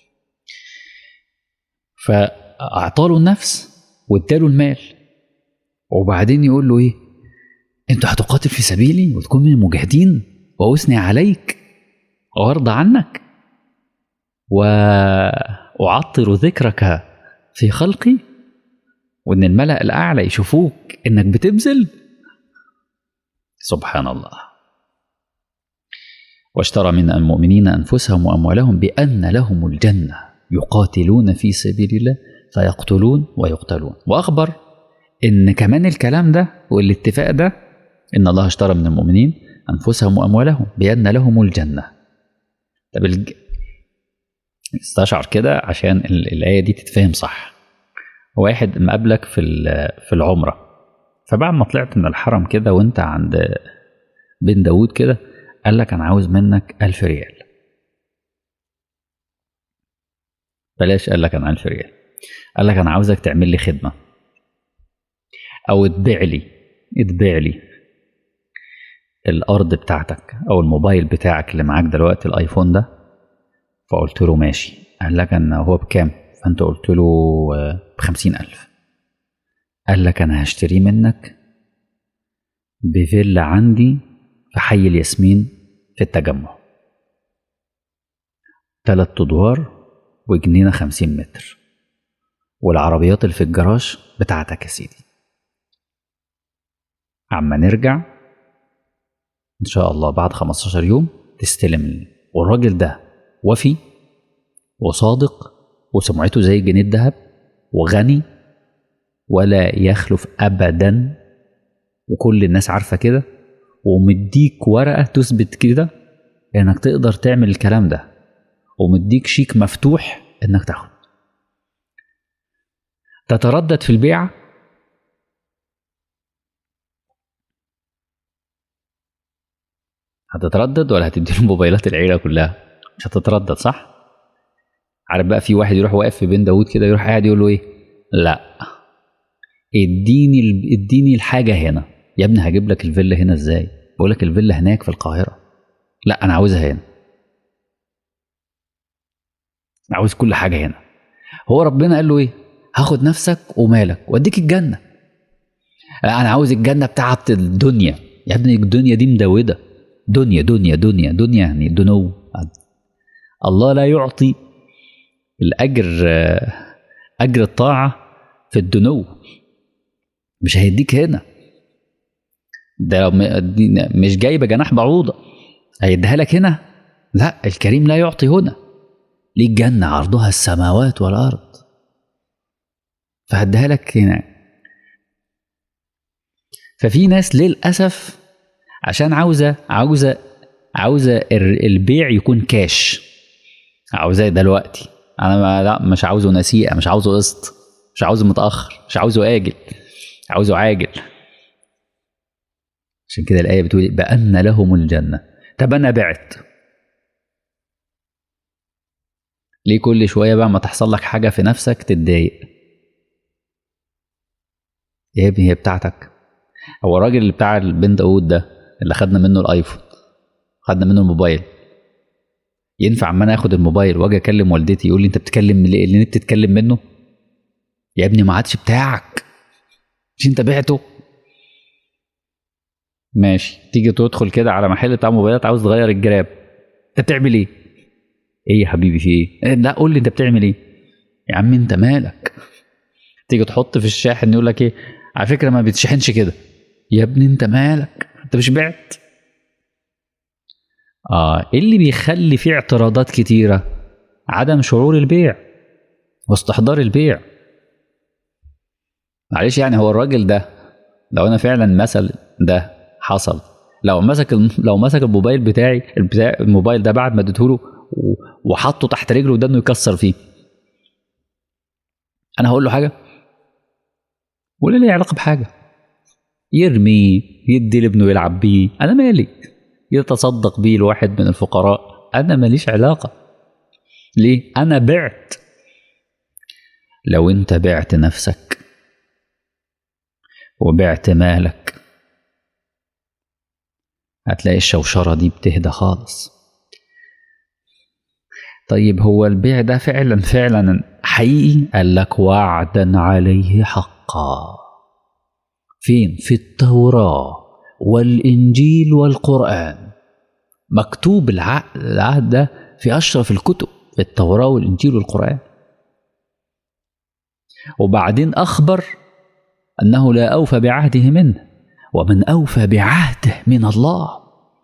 فاعطاله النفس واداله المال وبعدين يقول له ايه انت هتقاتل في سبيلي وتكون من المجاهدين واثني عليك وارضى عنك واعطر ذكرك في خلقي وان الملا الاعلى يشوفوك انك بتبذل سبحان الله واشترى من المؤمنين انفسهم واموالهم بان لهم الجنه يقاتلون في سبيل الله فيقتلون ويقتلون واخبر ان كمان الكلام ده والاتفاق ده ان الله اشترى من المؤمنين انفسهم واموالهم بان لهم الجنه طب الج... استشعر كده عشان الايه دي تتفهم صح واحد مقابلك في في العمره فبعد ما طلعت من الحرم كده وانت عند بن داود كده قال لك انا عاوز منك ألف ريال بلاش قال لك انا ألف ريال قال لك انا عاوزك تعمل لي خدمه او تبيع لي تبيع لي الارض بتاعتك او الموبايل بتاعك اللي معاك دلوقتي الايفون ده فقلت له ماشي قال لك ان هو بكام فانت قلت له بخمسين ألف قال لك أنا هشتريه منك بفيلا عندي في حي الياسمين في التجمع تلات أدوار وجنينة خمسين متر والعربيات اللي في الجراج بتاعتك يا سيدي عما نرجع إن شاء الله بعد 15 يوم تستلم والراجل ده وفي وصادق وسمعته زي جنيه الذهب وغني ولا يخلف ابدا وكل الناس عارفه كده ومديك ورقه تثبت كده انك تقدر تعمل الكلام ده ومديك شيك مفتوح انك تاخد تتردد في البيع هتتردد ولا هتديله موبايلات العيله كلها مش هتتردد صح عارف بقى في واحد يروح واقف في بين داوود كده يروح قاعد يقول له ايه لا اديني اديني الحاجه هنا يا ابني هجيب لك الفيلا هنا ازاي بقول لك الفيلا هناك في القاهره لا انا عاوزها هنا عاوز كل حاجه هنا هو ربنا قال له ايه هاخد نفسك ومالك واديك الجنه لا انا عاوز الجنه بتاعت الدنيا يا ابني الدنيا دي مدوده دنيا دنيا دنيا دنيا يعني دنو الله لا يعطي الاجر اجر الطاعه في الدنو مش هيديك هنا ده مش جايبه جناح بعوضه هيديها لك هنا لا الكريم لا يعطي هنا ليك جنة عرضها السماوات والأرض فهديها لك هنا ففي ناس للأسف عشان عاوزة عاوزة عاوزة البيع يكون كاش عاوزاه دلوقتي انا ما لا مش عاوزه نسيئه مش عاوزه قسط مش عاوزه متاخر مش عاوزه اجل عاوزه عاجل عشان كده الايه بتقول بان لهم الجنه طب انا بعت ليه كل شويه بقى ما تحصل لك حاجه في نفسك تتضايق يا ابني هي بتاعتك هو الراجل اللي بتاع البن داود ده اللي خدنا منه الايفون خدنا منه الموبايل ينفع اما انا اخد الموبايل واجي اكلم والدتي يقول لي انت بتتكلم ليه اللي انت تتكلم منه يا ابني ما عادش بتاعك مش انت بعته ماشي تيجي تدخل كده على محل بتاع موبايلات عاوز تغير الجراب انت بتعمل ايه ايه يا حبيبي في ايه لا قول لي انت بتعمل ايه يا عم انت مالك تيجي تحط في الشاحن يقول لك ايه على فكره ما بيتشحنش كده يا ابني انت مالك انت مش بعت اه ايه اللي بيخلي فيه اعتراضات كتيره عدم شعور البيع واستحضار البيع معلش يعني هو الراجل ده لو انا فعلا مثل ده حصل لو مسك لو مسك الموبايل بتاعي البتاع الموبايل ده بعد ما اديته له وحطه تحت رجله ده انه يكسر فيه انا هقول له حاجه ولا ليه علاقه بحاجه يرمي يدي لابنه يلعب بيه انا مالي يتصدق بيه لواحد من الفقراء انا ماليش علاقه ليه انا بعت لو انت بعت نفسك وبعت مالك هتلاقي الشوشره دي بتهدى خالص طيب هو البيع ده فعلا فعلا حقيقي قال لك وعدا عليه حقا فين في التوراه والانجيل والقران مكتوب العقد, العهد ده في اشرف الكتب التوراه والانجيل والقران وبعدين اخبر انه لا اوفى بعهده منه ومن اوفى بعهده من الله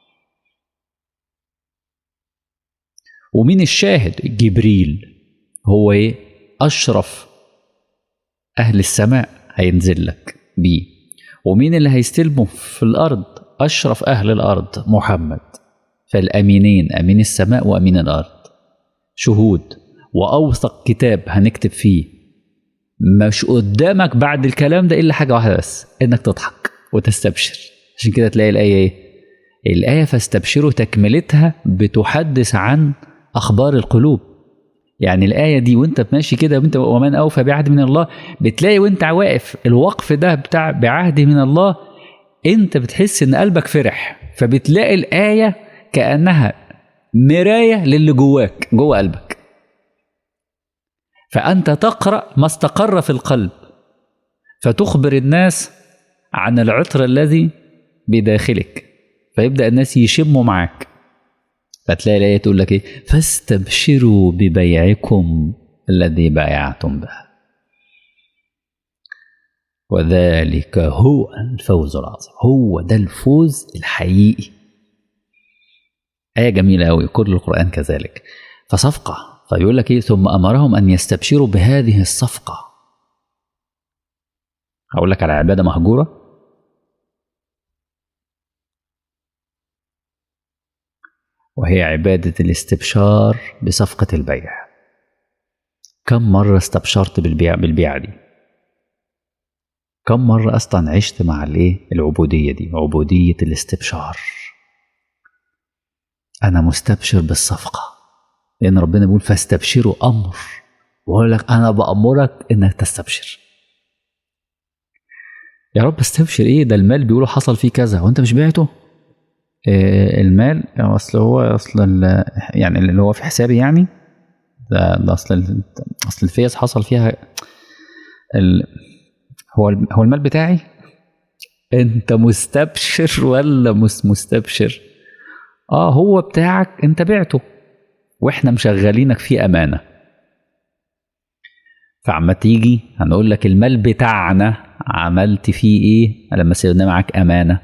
ومين الشاهد جبريل هو ايه اشرف اهل السماء هينزل لك بيه ومين اللي هيستلمه في الارض اشرف اهل الارض محمد فالامينين امين السماء وامين الارض شهود واوثق كتاب هنكتب فيه مش قدامك بعد الكلام ده الا حاجه واحده بس انك تضحك وتستبشر عشان كده تلاقي الايه ايه الايه فاستبشروا تكملتها بتحدث عن اخبار القلوب يعني الآية دي وأنت ماشي كده وأنت ومن أوفى بعهد من الله بتلاقي وأنت واقف الوقف ده بتاع بعهد من الله أنت بتحس إن قلبك فرح فبتلاقي الآية كأنها مراية للي جواك جوه قلبك فأنت تقرأ ما استقر في القلب فتخبر الناس عن العطر الذي بداخلك فيبدأ الناس يشموا معاك فتلاقي الآية تقول لك إيه فاستبشروا ببيعكم الذي بايعتم به وذلك هو الفوز العظيم هو ده الفوز الحقيقي آية جميلة أوي كل القرآن كذلك فصفقة فيقول لك إيه ثم أمرهم أن يستبشروا بهذه الصفقة هقول لك على عبادة مهجورة وهي عبادة الاستبشار بصفقة البيع كم مرة استبشرت بالبيع بالبيعة دي كم مرة أصلا عشت مع الإيه العبودية دي عبودية الاستبشار أنا مستبشر بالصفقة لأن ربنا بيقول فاستبشروا أمر ويقول لك أنا بأمرك إنك تستبشر يا رب استبشر إيه ده المال بيقولوا حصل فيه كذا وأنت مش بعته آه المال اصل هو اصل يعني اللي هو في حسابي يعني ده, ده اصل اصل الفيز حصل فيها ال هو هو المال بتاعي انت مستبشر ولا مش مستبشر اه هو بتاعك انت بعته واحنا مشغلينك فيه امانه فعما تيجي هنقول لك المال بتاعنا عملت فيه ايه لما سيبنا معاك امانه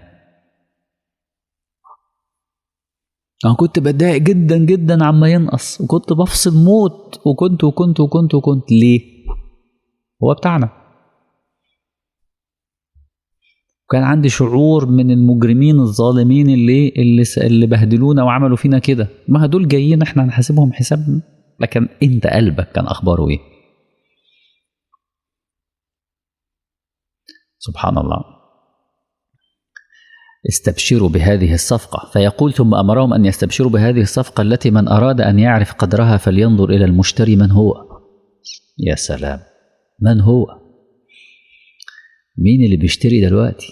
انا كنت بتضايق جدا جدا عما ينقص وكنت بفصل موت وكنت وكنت وكنت وكنت ليه هو بتاعنا وكان عندي شعور من المجرمين الظالمين اللي اللي اللي بهدلونا وعملوا فينا كده ما دول جايين احنا هنحاسبهم حساب لكن انت قلبك كان اخباره ايه سبحان الله استبشروا بهذه الصفقة فيقول ثم أمرهم أن يستبشروا بهذه الصفقة التي من أراد أن يعرف قدرها فلينظر إلى المشتري من هو يا سلام من هو مين اللي بيشتري دلوقتي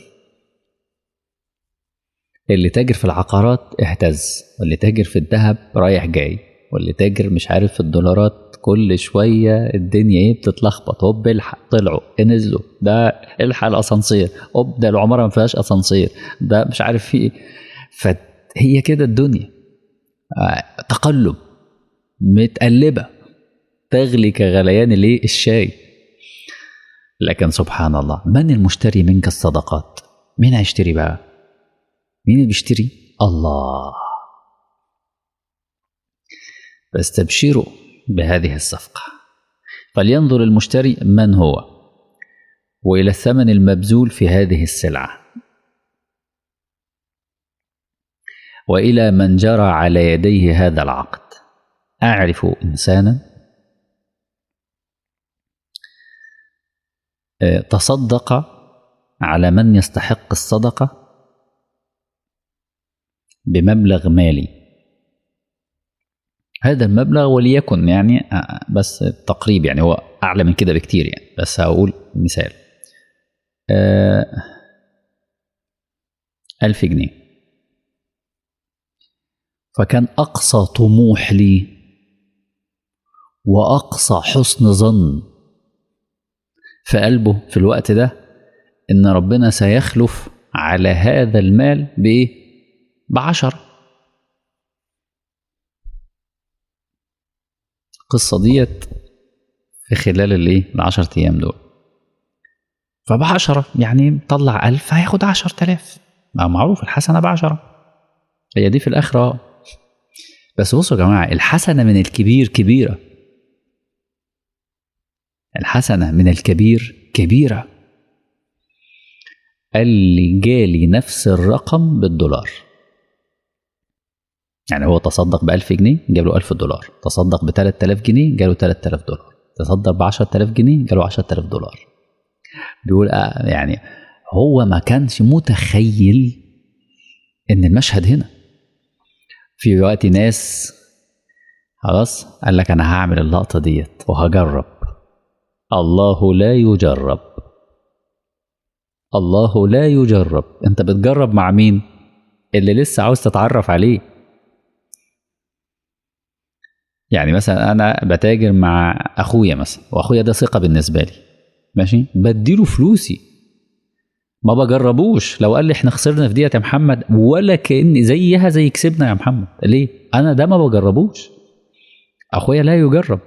اللي تاجر في العقارات اهتز واللي تاجر في الذهب رايح جاي واللي تاجر مش عارف في الدولارات كل شوية الدنيا ايه بتتلخبط هوب الحق طلعوا نزلوا ده الحق الاسانسير هوب ده العمارة ما فيهاش اسانسير ده مش عارف في ايه فهي كده الدنيا آه تقلب متقلبة تغلي كغليان الايه الشاي لكن سبحان الله من المشتري منك الصدقات مين هيشتري بقى مين اللي بيشتري الله فاستبشروا بهذه الصفقة فلينظر المشتري من هو وإلى الثمن المبذول في هذه السلعة وإلى من جرى على يديه هذا العقد أعرف إنسانا تصدق على من يستحق الصدقة بمبلغ مالي هذا المبلغ وليكن يعني بس تقريب يعني هو أعلى من كده بكتير يعني بس هقول مثال ألف جنيه فكان أقصى طموح لي وأقصى حسن ظن في قلبه في الوقت ده إن ربنا سيخلف على هذا المال بإيه؟ بعشرة القصة ديت في خلال الإيه؟ العشرة أيام دول فبعشرة يعني طلع ألف هياخد عشر تلاف معروف الحسنة بعشرة هي دي في الآخرة بس بصوا يا جماعة الحسنة من الكبير كبيرة الحسنة من الكبير كبيرة قال لي جالي نفس الرقم بالدولار يعني هو تصدق بألف جنيه جاله ألف دولار تصدق بتلات آلاف جنيه جاله تلات آلاف دولار تصدق بعشرة آلاف جنيه جاله عشرة آلاف دولار بيقول يعني هو ما كانش متخيل ان المشهد هنا في وقت ناس خلاص قال لك انا هعمل اللقطه ديت وهجرب الله لا يجرب الله لا يجرب انت بتجرب مع مين اللي لسه عاوز تتعرف عليه يعني مثلا انا بتاجر مع اخويا مثلا واخويا ده ثقه بالنسبه لي ماشي بديله فلوسي ما بجربوش لو قال لي احنا خسرنا في ديت يا محمد ولا كان زيها زي كسبنا يا محمد ليه انا ده ما بجربوش اخويا لا يجرب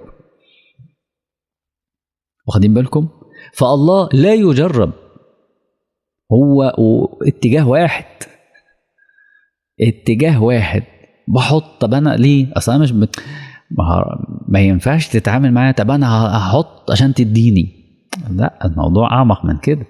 واخدين بالكم فالله لا يجرب هو اتجاه واحد اتجاه واحد بحط طب انا ليه اصل انا مش بت... ما ينفعش تتعامل معايا طب انا هحط عشان تديني لا الموضوع اعمق من كده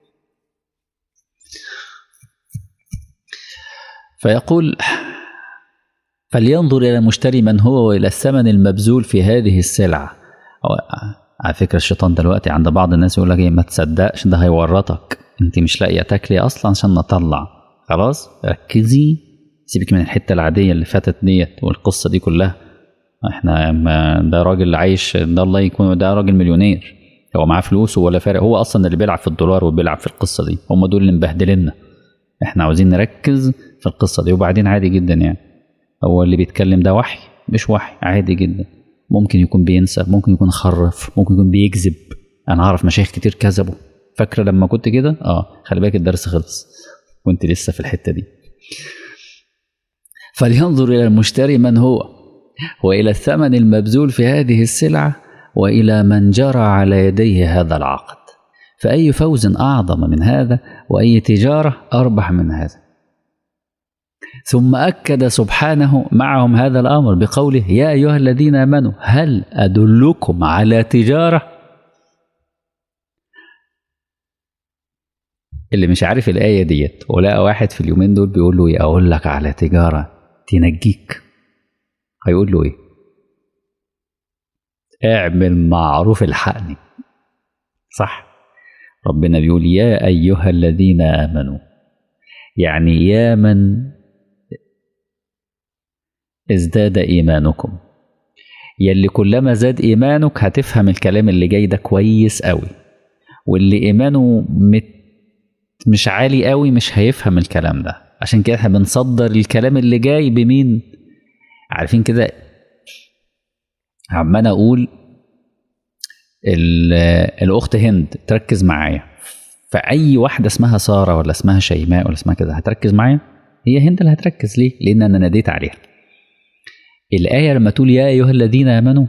فيقول فلينظر الى المشتري من هو والى الثمن المبذول في هذه السلعه على فكره الشيطان دلوقتي عند بعض الناس يقول لك ايه ما تصدقش ده هيورطك انت مش لاقيه تاكلي اصلا عشان نطلع خلاص ركزي سيبك من الحته العاديه اللي فاتت ديت والقصه دي كلها احنا ده راجل عايش ده الله يكون ده راجل مليونير هو معاه فلوس ولا فارق هو اصلا اللي بيلعب في الدولار وبيلعب في القصه دي هم دول اللي مبهدلنا احنا عاوزين نركز في القصه دي وبعدين عادي جدا يعني هو اللي بيتكلم ده وحي مش وحي عادي جدا ممكن يكون بينسى ممكن يكون خرف ممكن يكون بيكذب انا اعرف مشايخ كتير كذبوا فاكره لما كنت كده اه خلي بالك الدرس خلص وانت لسه في الحته دي فلينظر الى المشتري من هو والى الثمن المبذول في هذه السلعه والى من جرى على يديه هذا العقد فاي فوز اعظم من هذا واي تجاره اربح من هذا ثم اكد سبحانه معهم هذا الامر بقوله يا ايها الذين امنوا هل ادلكم على تجاره اللي مش عارف الايه ديت ولقى واحد في اليومين دول بيقول له اقول لك على تجاره تنجيك هيقول له ايه اعمل معروف الحقني صح ربنا بيقول يا ايها الذين امنوا يعني يا من ازداد ايمانكم يلي كلما زاد ايمانك هتفهم الكلام اللي جاي ده كويس قوي واللي ايمانه مت مش عالي قوي مش هيفهم الكلام ده عشان كده احنا بنصدر الكلام اللي جاي بمين عارفين كده عمال اقول الاخت هند تركز معايا فاي واحده اسمها ساره ولا اسمها شيماء ولا اسمها كده هتركز معايا هي هند اللي هتركز ليه لان انا ناديت عليها الايه لما تقول يا ايها الذين امنوا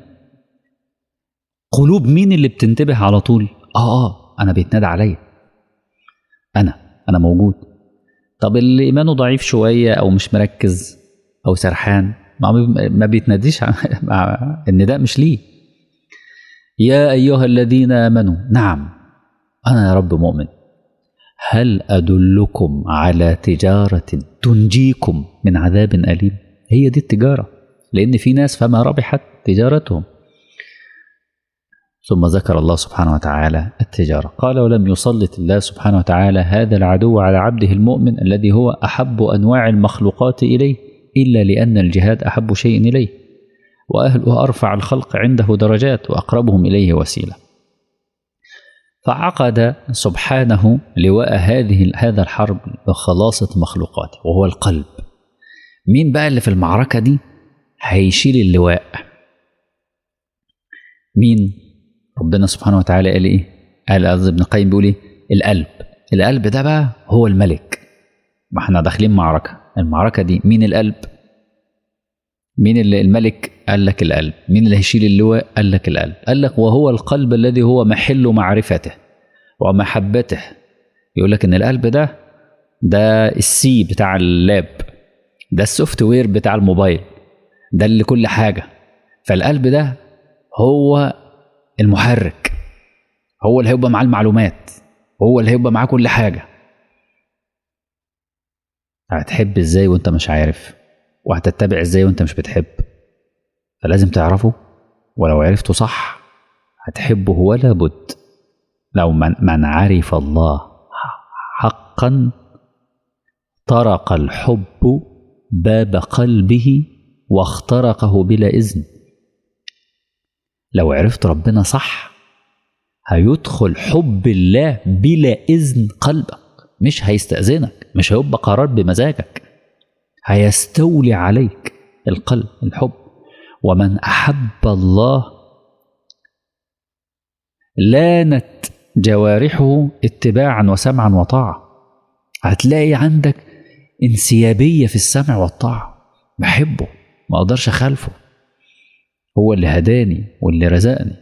قلوب مين اللي بتنتبه على طول اه اه انا بيتنادى عليا انا انا موجود طب اللي ايمانه ضعيف شويه او مش مركز او سرحان ما بيتناديش النداء مش ليه يا ايها الذين امنوا نعم أنا يا رب مؤمن هل أدلكم على تجارة تنجيكم من عذاب أليم هي دي التجارة لأن في ناس فما ربحت تجارتهم ثم ذكر الله سبحانه وتعالى التجارة قال ولم يسلط الله سبحانه وتعالى هذا العدو على عبده المؤمن الذي هو أحب أنواع المخلوقات إليه إلا لأن الجهاد أحب شيء إليه وأهله أرفع الخلق عنده درجات وأقربهم إليه وسيلة فعقد سبحانه لواء هذه هذا الحرب بخلاصة مخلوقاته وهو القلب مين بقى اللي في المعركة دي هيشيل اللواء مين ربنا سبحانه وتعالى قال ايه قال قصدي ابن القيم بيقول ايه القلب القلب ده بقى هو الملك ما احنا داخلين معركة المعركة دي مين القلب مين اللي الملك قال لك القلب مين اللي هيشيل اللواء قال لك القلب قال لك وهو القلب الذي هو محل معرفته ومحبته يقول لك ان القلب ده ده السي بتاع اللاب ده السوفت وير بتاع الموبايل ده اللي كل حاجه فالقلب ده هو المحرك هو اللي هيبقى معاه المعلومات هو اللي هيبقى معاه كل حاجه هتحب ازاي وانت مش عارف وهتتبع ازاي وانت مش بتحب فلازم تعرفه ولو عرفته صح هتحبه ولا بد لو من, من عرف الله حقا طرق الحب باب قلبه واخترقه بلا إذن لو عرفت ربنا صح هيدخل حب الله بلا إذن قلبك مش هيستأذنك مش هيبقى قرار بمزاجك هيستولي عليك القلب الحب ومن أحب الله لانت جوارحه اتباعا وسمعا وطاعة هتلاقي عندك انسيابية في السمع والطاعة بحبه ما أقدرش أخالفه هو اللي هداني واللي رزقني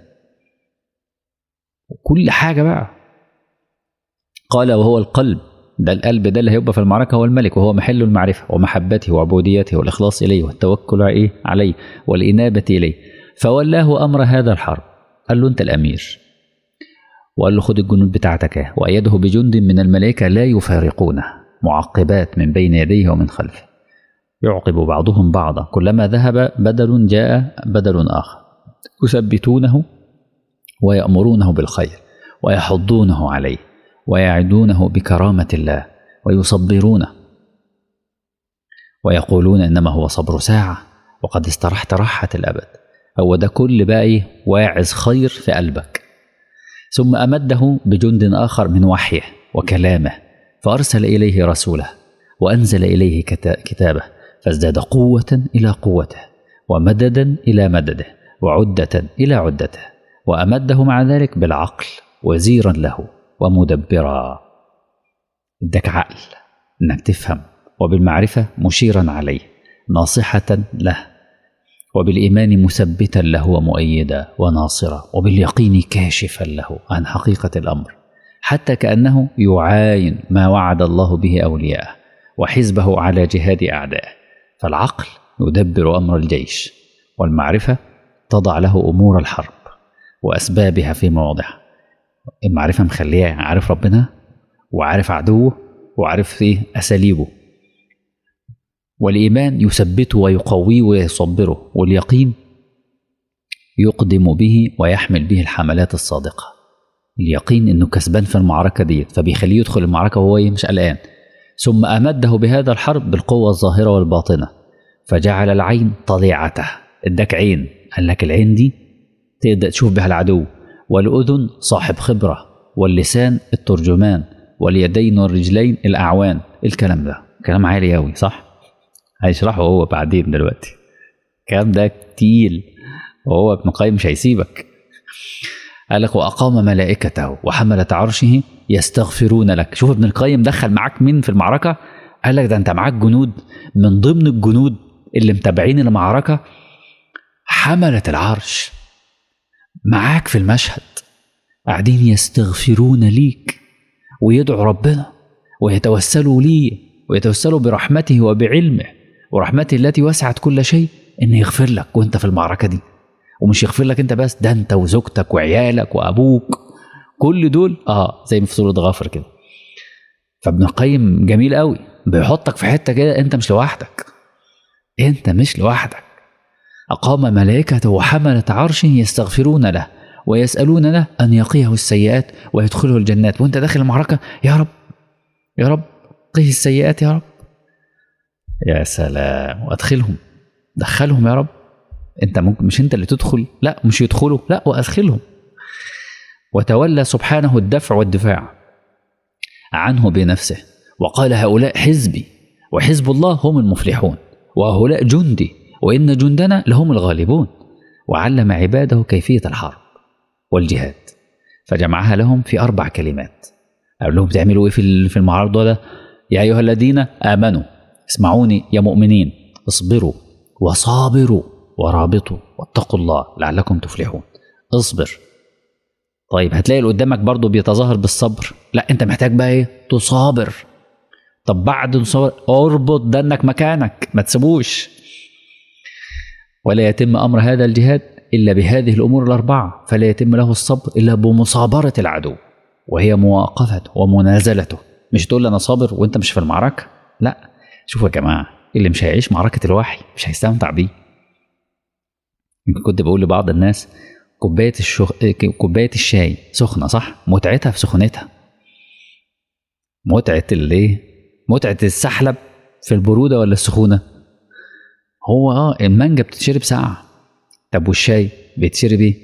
كل حاجة بقى قال وهو القلب ده القلب ده اللي هيبقى في المعركة هو الملك وهو محل المعرفة ومحبته وعبوديته والإخلاص إليه والتوكل إيه عليه والإنابة إليه فولاه أمر هذا الحرب قال له أنت الأمير وقال له خد الجنود بتاعتك وأيده بجند من الملائكة لا يفارقونه معقبات من بين يديه ومن خلفه يعقب بعضهم بعضا كلما ذهب بدل جاء بدل آخر يثبتونه ويأمرونه بالخير ويحضونه عليه ويعدونه بكرامة الله ويصبرونه ويقولون إنما هو صبر ساعة وقد استرحت راحة الأبد هو ده كل بقى إيه واعظ خير في قلبك ثم أمده بجند آخر من وحيه وكلامه فأرسل إليه رسوله وأنزل إليه كتابه فازداد قوة إلى قوته ومددا إلى مدده وعدة إلى عدته وأمده مع ذلك بالعقل وزيرا له ومدبرا اداك عقل انك تفهم وبالمعرفة مشيرا عليه ناصحة له وبالإيمان مثبتا له ومؤيدا وناصرا وباليقين كاشفا له عن حقيقة الأمر حتى كأنه يعاين ما وعد الله به أولياءه وحزبه على جهاد أعدائه فالعقل يدبر أمر الجيش والمعرفة تضع له أمور الحرب وأسبابها في مواضعها المعرفة مخليه عارف ربنا وعارف عدوه وعارف ايه أساليبه والإيمان يثبته ويقويه ويصبره واليقين يقدم به ويحمل به الحملات الصادقة اليقين انه كسبان في المعركة ديت فبيخليه يدخل المعركة وهو مش قلقان ثم أمده بهذا الحرب بالقوة الظاهرة والباطنة فجعل العين طليعته اداك عين قال لك العين دي تقدر تشوف بها العدو والأذن صاحب خبرة واللسان الترجمان واليدين والرجلين الأعوان الكلام ده كلام عالي أوي صح؟ هيشرحه هو بعدين دلوقتي الكلام ده تقيل وهو ابن القيم مش هيسيبك قال لك وأقام ملائكته وحملة عرشه يستغفرون لك شوف ابن القيم دخل معاك مين في المعركة قال لك ده أنت معاك جنود من ضمن الجنود اللي متابعين المعركة حملة العرش معاك في المشهد قاعدين يستغفرون ليك ويدعوا ربنا ويتوسلوا ليه ويتوسلوا برحمته وبعلمه ورحمته التي وسعت كل شيء ان يغفر لك وانت في المعركه دي ومش يغفر لك انت بس ده انت وزوجتك وعيالك وابوك كل دول اه زي ما في سوره غافر كده فابن القيم جميل قوي بيحطك في حته كده انت مش لوحدك انت مش لوحدك اقام ملائكته وحمله عرش يستغفرون له ويسالون له ان يقيه السيئات ويدخله الجنات وانت داخل المعركه يا رب يا رب قيه السيئات يا رب يا سلام وادخلهم دخلهم يا رب انت ممكن مش انت اللي تدخل لا مش يدخلوا لا وادخلهم وتولى سبحانه الدفع والدفاع عنه بنفسه وقال هؤلاء حزبي وحزب الله هم المفلحون وهؤلاء جندي وإن جندنا لهم الغالبون وعلم عباده كيفية الحرب والجهاد فجمعها لهم في أربع كلمات قال لهم تعملوا إيه في المعارض ده يا أيها الذين آمنوا اسمعوني يا مؤمنين اصبروا وصابروا ورابطوا واتقوا الله لعلكم تفلحون اصبر طيب هتلاقي اللي قدامك برضه بيتظاهر بالصبر لا انت محتاج بقى ايه تصابر طب بعد تصابر اربط دنك مكانك ما تسيبوش ولا يتم امر هذا الجهاد الا بهذه الامور الاربعه فلا يتم له الصبر الا بمصابره العدو وهي مواقفته ومنازلته مش تقول انا صابر وانت مش في المعركه لا شوفوا يا جماعه اللي مش هيعيش معركه الوحي مش هيستمتع بيه يمكن كنت بقول لبعض الناس كوبايه الشغ... كوبايه الشاي سخنه صح متعتها في سخونتها متعه الايه متعه السحلب في البروده ولا السخونه هو اه المانجا بتتشرب ساقعه طب والشاي بيتشرب ايه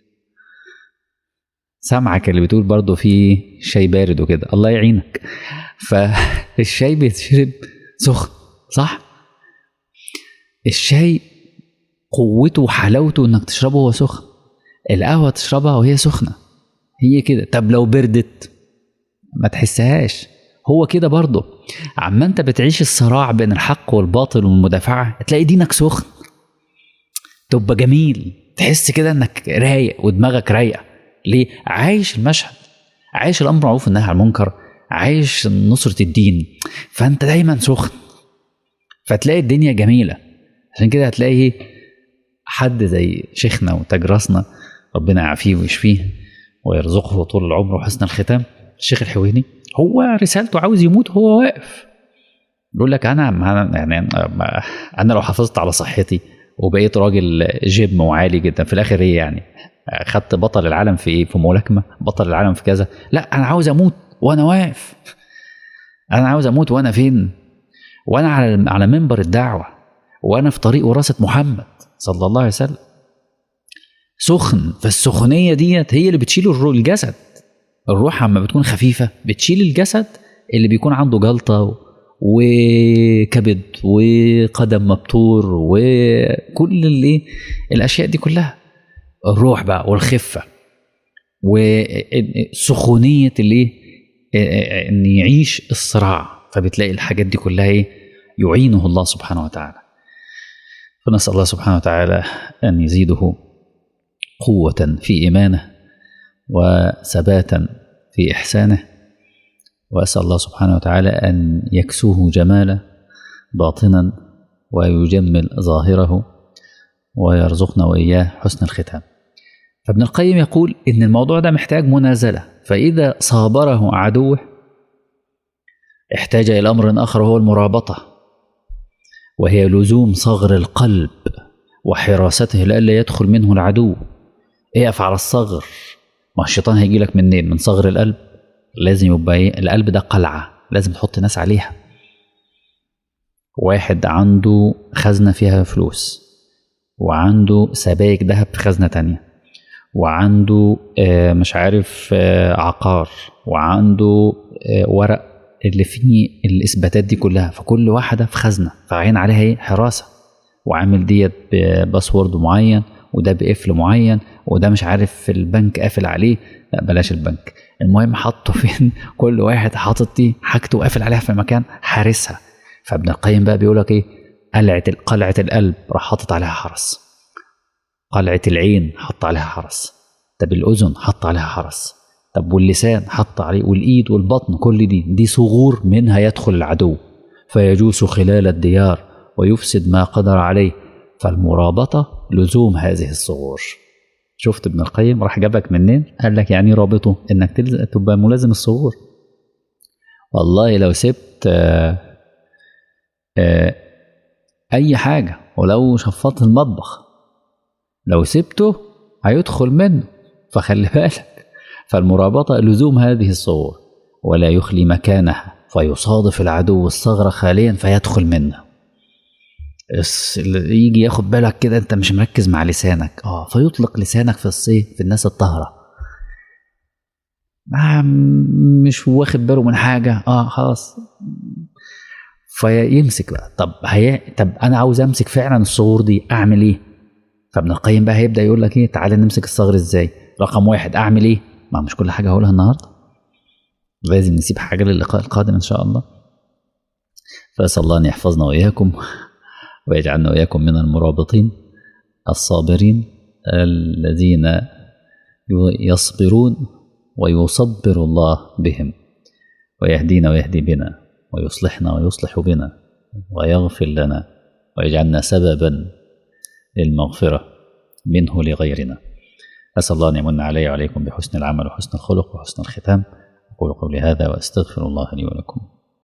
سامعك اللي بتقول برضه في شاي بارد وكده الله يعينك فالشاي بيتشرب سخن صح الشاي قوته وحلاوته انك تشربه وهو سخن القهوه تشربها وهي سخنه هي كده طب لو بردت ما تحسهاش هو كده برضه عما انت بتعيش الصراع بين الحق والباطل والمدافعه تلاقي دينك سخن تبقى جميل تحس كده انك رايق ودماغك رايقه ليه عايش المشهد عايش الامر معروف والنهي عن المنكر عايش نصرة الدين فانت دايما سخن فتلاقي الدنيا جميلة عشان كده هتلاقي حد زي شيخنا وتاج راسنا ربنا يعافيه ويشفيه ويرزقه طول العمر وحسن الختام الشيخ الحويني هو رسالته عاوز يموت وهو واقف يقول لك انا يعني انا لو حافظت على صحتي وبقيت راجل جيم وعالي جدا في الاخر ايه يعني خدت بطل العالم في ايه في ملاكمه بطل العالم في كذا لا انا عاوز اموت وانا واقف انا عاوز اموت وانا فين وانا على على منبر الدعوه وانا في طريق وراثه محمد صلى الله عليه وسلم سخن فالسخونيه ديت هي اللي بتشيل الجسد الروح عما بتكون خفيفه بتشيل الجسد اللي بيكون عنده جلطه وكبد وقدم مبتور وكل اللي الاشياء دي كلها الروح بقى والخفه وسخونيه الايه ان يعيش الصراع فبتلاقي الحاجات دي كلها ايه يعينه الله سبحانه وتعالى فنسال الله سبحانه وتعالى ان يزيده قوه في ايمانه وثباتا في احسانه واسال الله سبحانه وتعالى ان يكسوه جمالا باطنا ويجمل ظاهره ويرزقنا واياه حسن الختام فابن القيم يقول ان الموضوع ده محتاج منازله فاذا صابره عدوه احتاج الى امر اخر وهو المرابطه وهي لزوم صغر القلب وحراسته لئلا يدخل منه العدو اقف على الصغر ما الشيطان هيجي لك منين من صغر القلب لازم يبقى ايه القلب ده قلعه لازم تحط ناس عليها واحد عنده خزنه فيها فلوس وعنده سبايك ذهب في خزنه تانية وعنده مش عارف عقار وعنده ورق اللي فيه الاثباتات دي كلها فكل واحده في خزنه فعين عليها ايه حراسه وعامل ديت باسورد معين وده بقفل معين وده مش عارف في البنك قافل عليه لا بلاش البنك المهم حطه فين كل واحد حاطط دي حاجته وقافل عليها في مكان حارسها فابن القيم بقى بيقول لك ايه قلعه قلعه القلب راح حاطط عليها حرس قلعه العين حط عليها حرس طب الاذن حط عليها حرس طب واللسان حط عليه والايد والبطن كل دي دي صغور منها يدخل العدو فيجوس خلال الديار ويفسد ما قدر عليه فالمرابطه لزوم هذه الصغور شفت ابن القيم راح جابك منين قال لك يعني رابطه انك تلز... تبقى ملازم الصغور والله لو سبت آه آه اي حاجه ولو شفطت المطبخ لو سبته هيدخل منه فخلي بالك فالمرابطه لزوم هذه الصور ولا يخلي مكانها فيصادف العدو الثغره خاليا فيدخل منه يجي ياخد بالك كده انت مش مركز مع لسانك اه فيطلق لسانك في الصيف في الناس الطاهره آه مش واخد باله من حاجه اه خلاص فيمسك بقى طب هي طب انا عاوز امسك فعلا الصغور دي اعمل ايه فابن القيم بقى هيبدا يقول لك ايه تعالى نمسك الصغر ازاي رقم واحد اعمل ايه ما مش كل حاجه هقولها النهارده لازم نسيب حاجه للقاء القادم ان شاء الله فاسال الله ان يحفظنا واياكم ويجعلنا واياكم من المرابطين الصابرين الذين يصبرون ويصبر الله بهم ويهدينا ويهدي بنا ويصلحنا ويصلح بنا ويغفر لنا ويجعلنا سببا للمغفرة منه لغيرنا أسأل الله أن يمن علي وعليكم بحسن العمل وحسن الخلق وحسن الختام أقول قولي هذا وأستغفر الله لي ولكم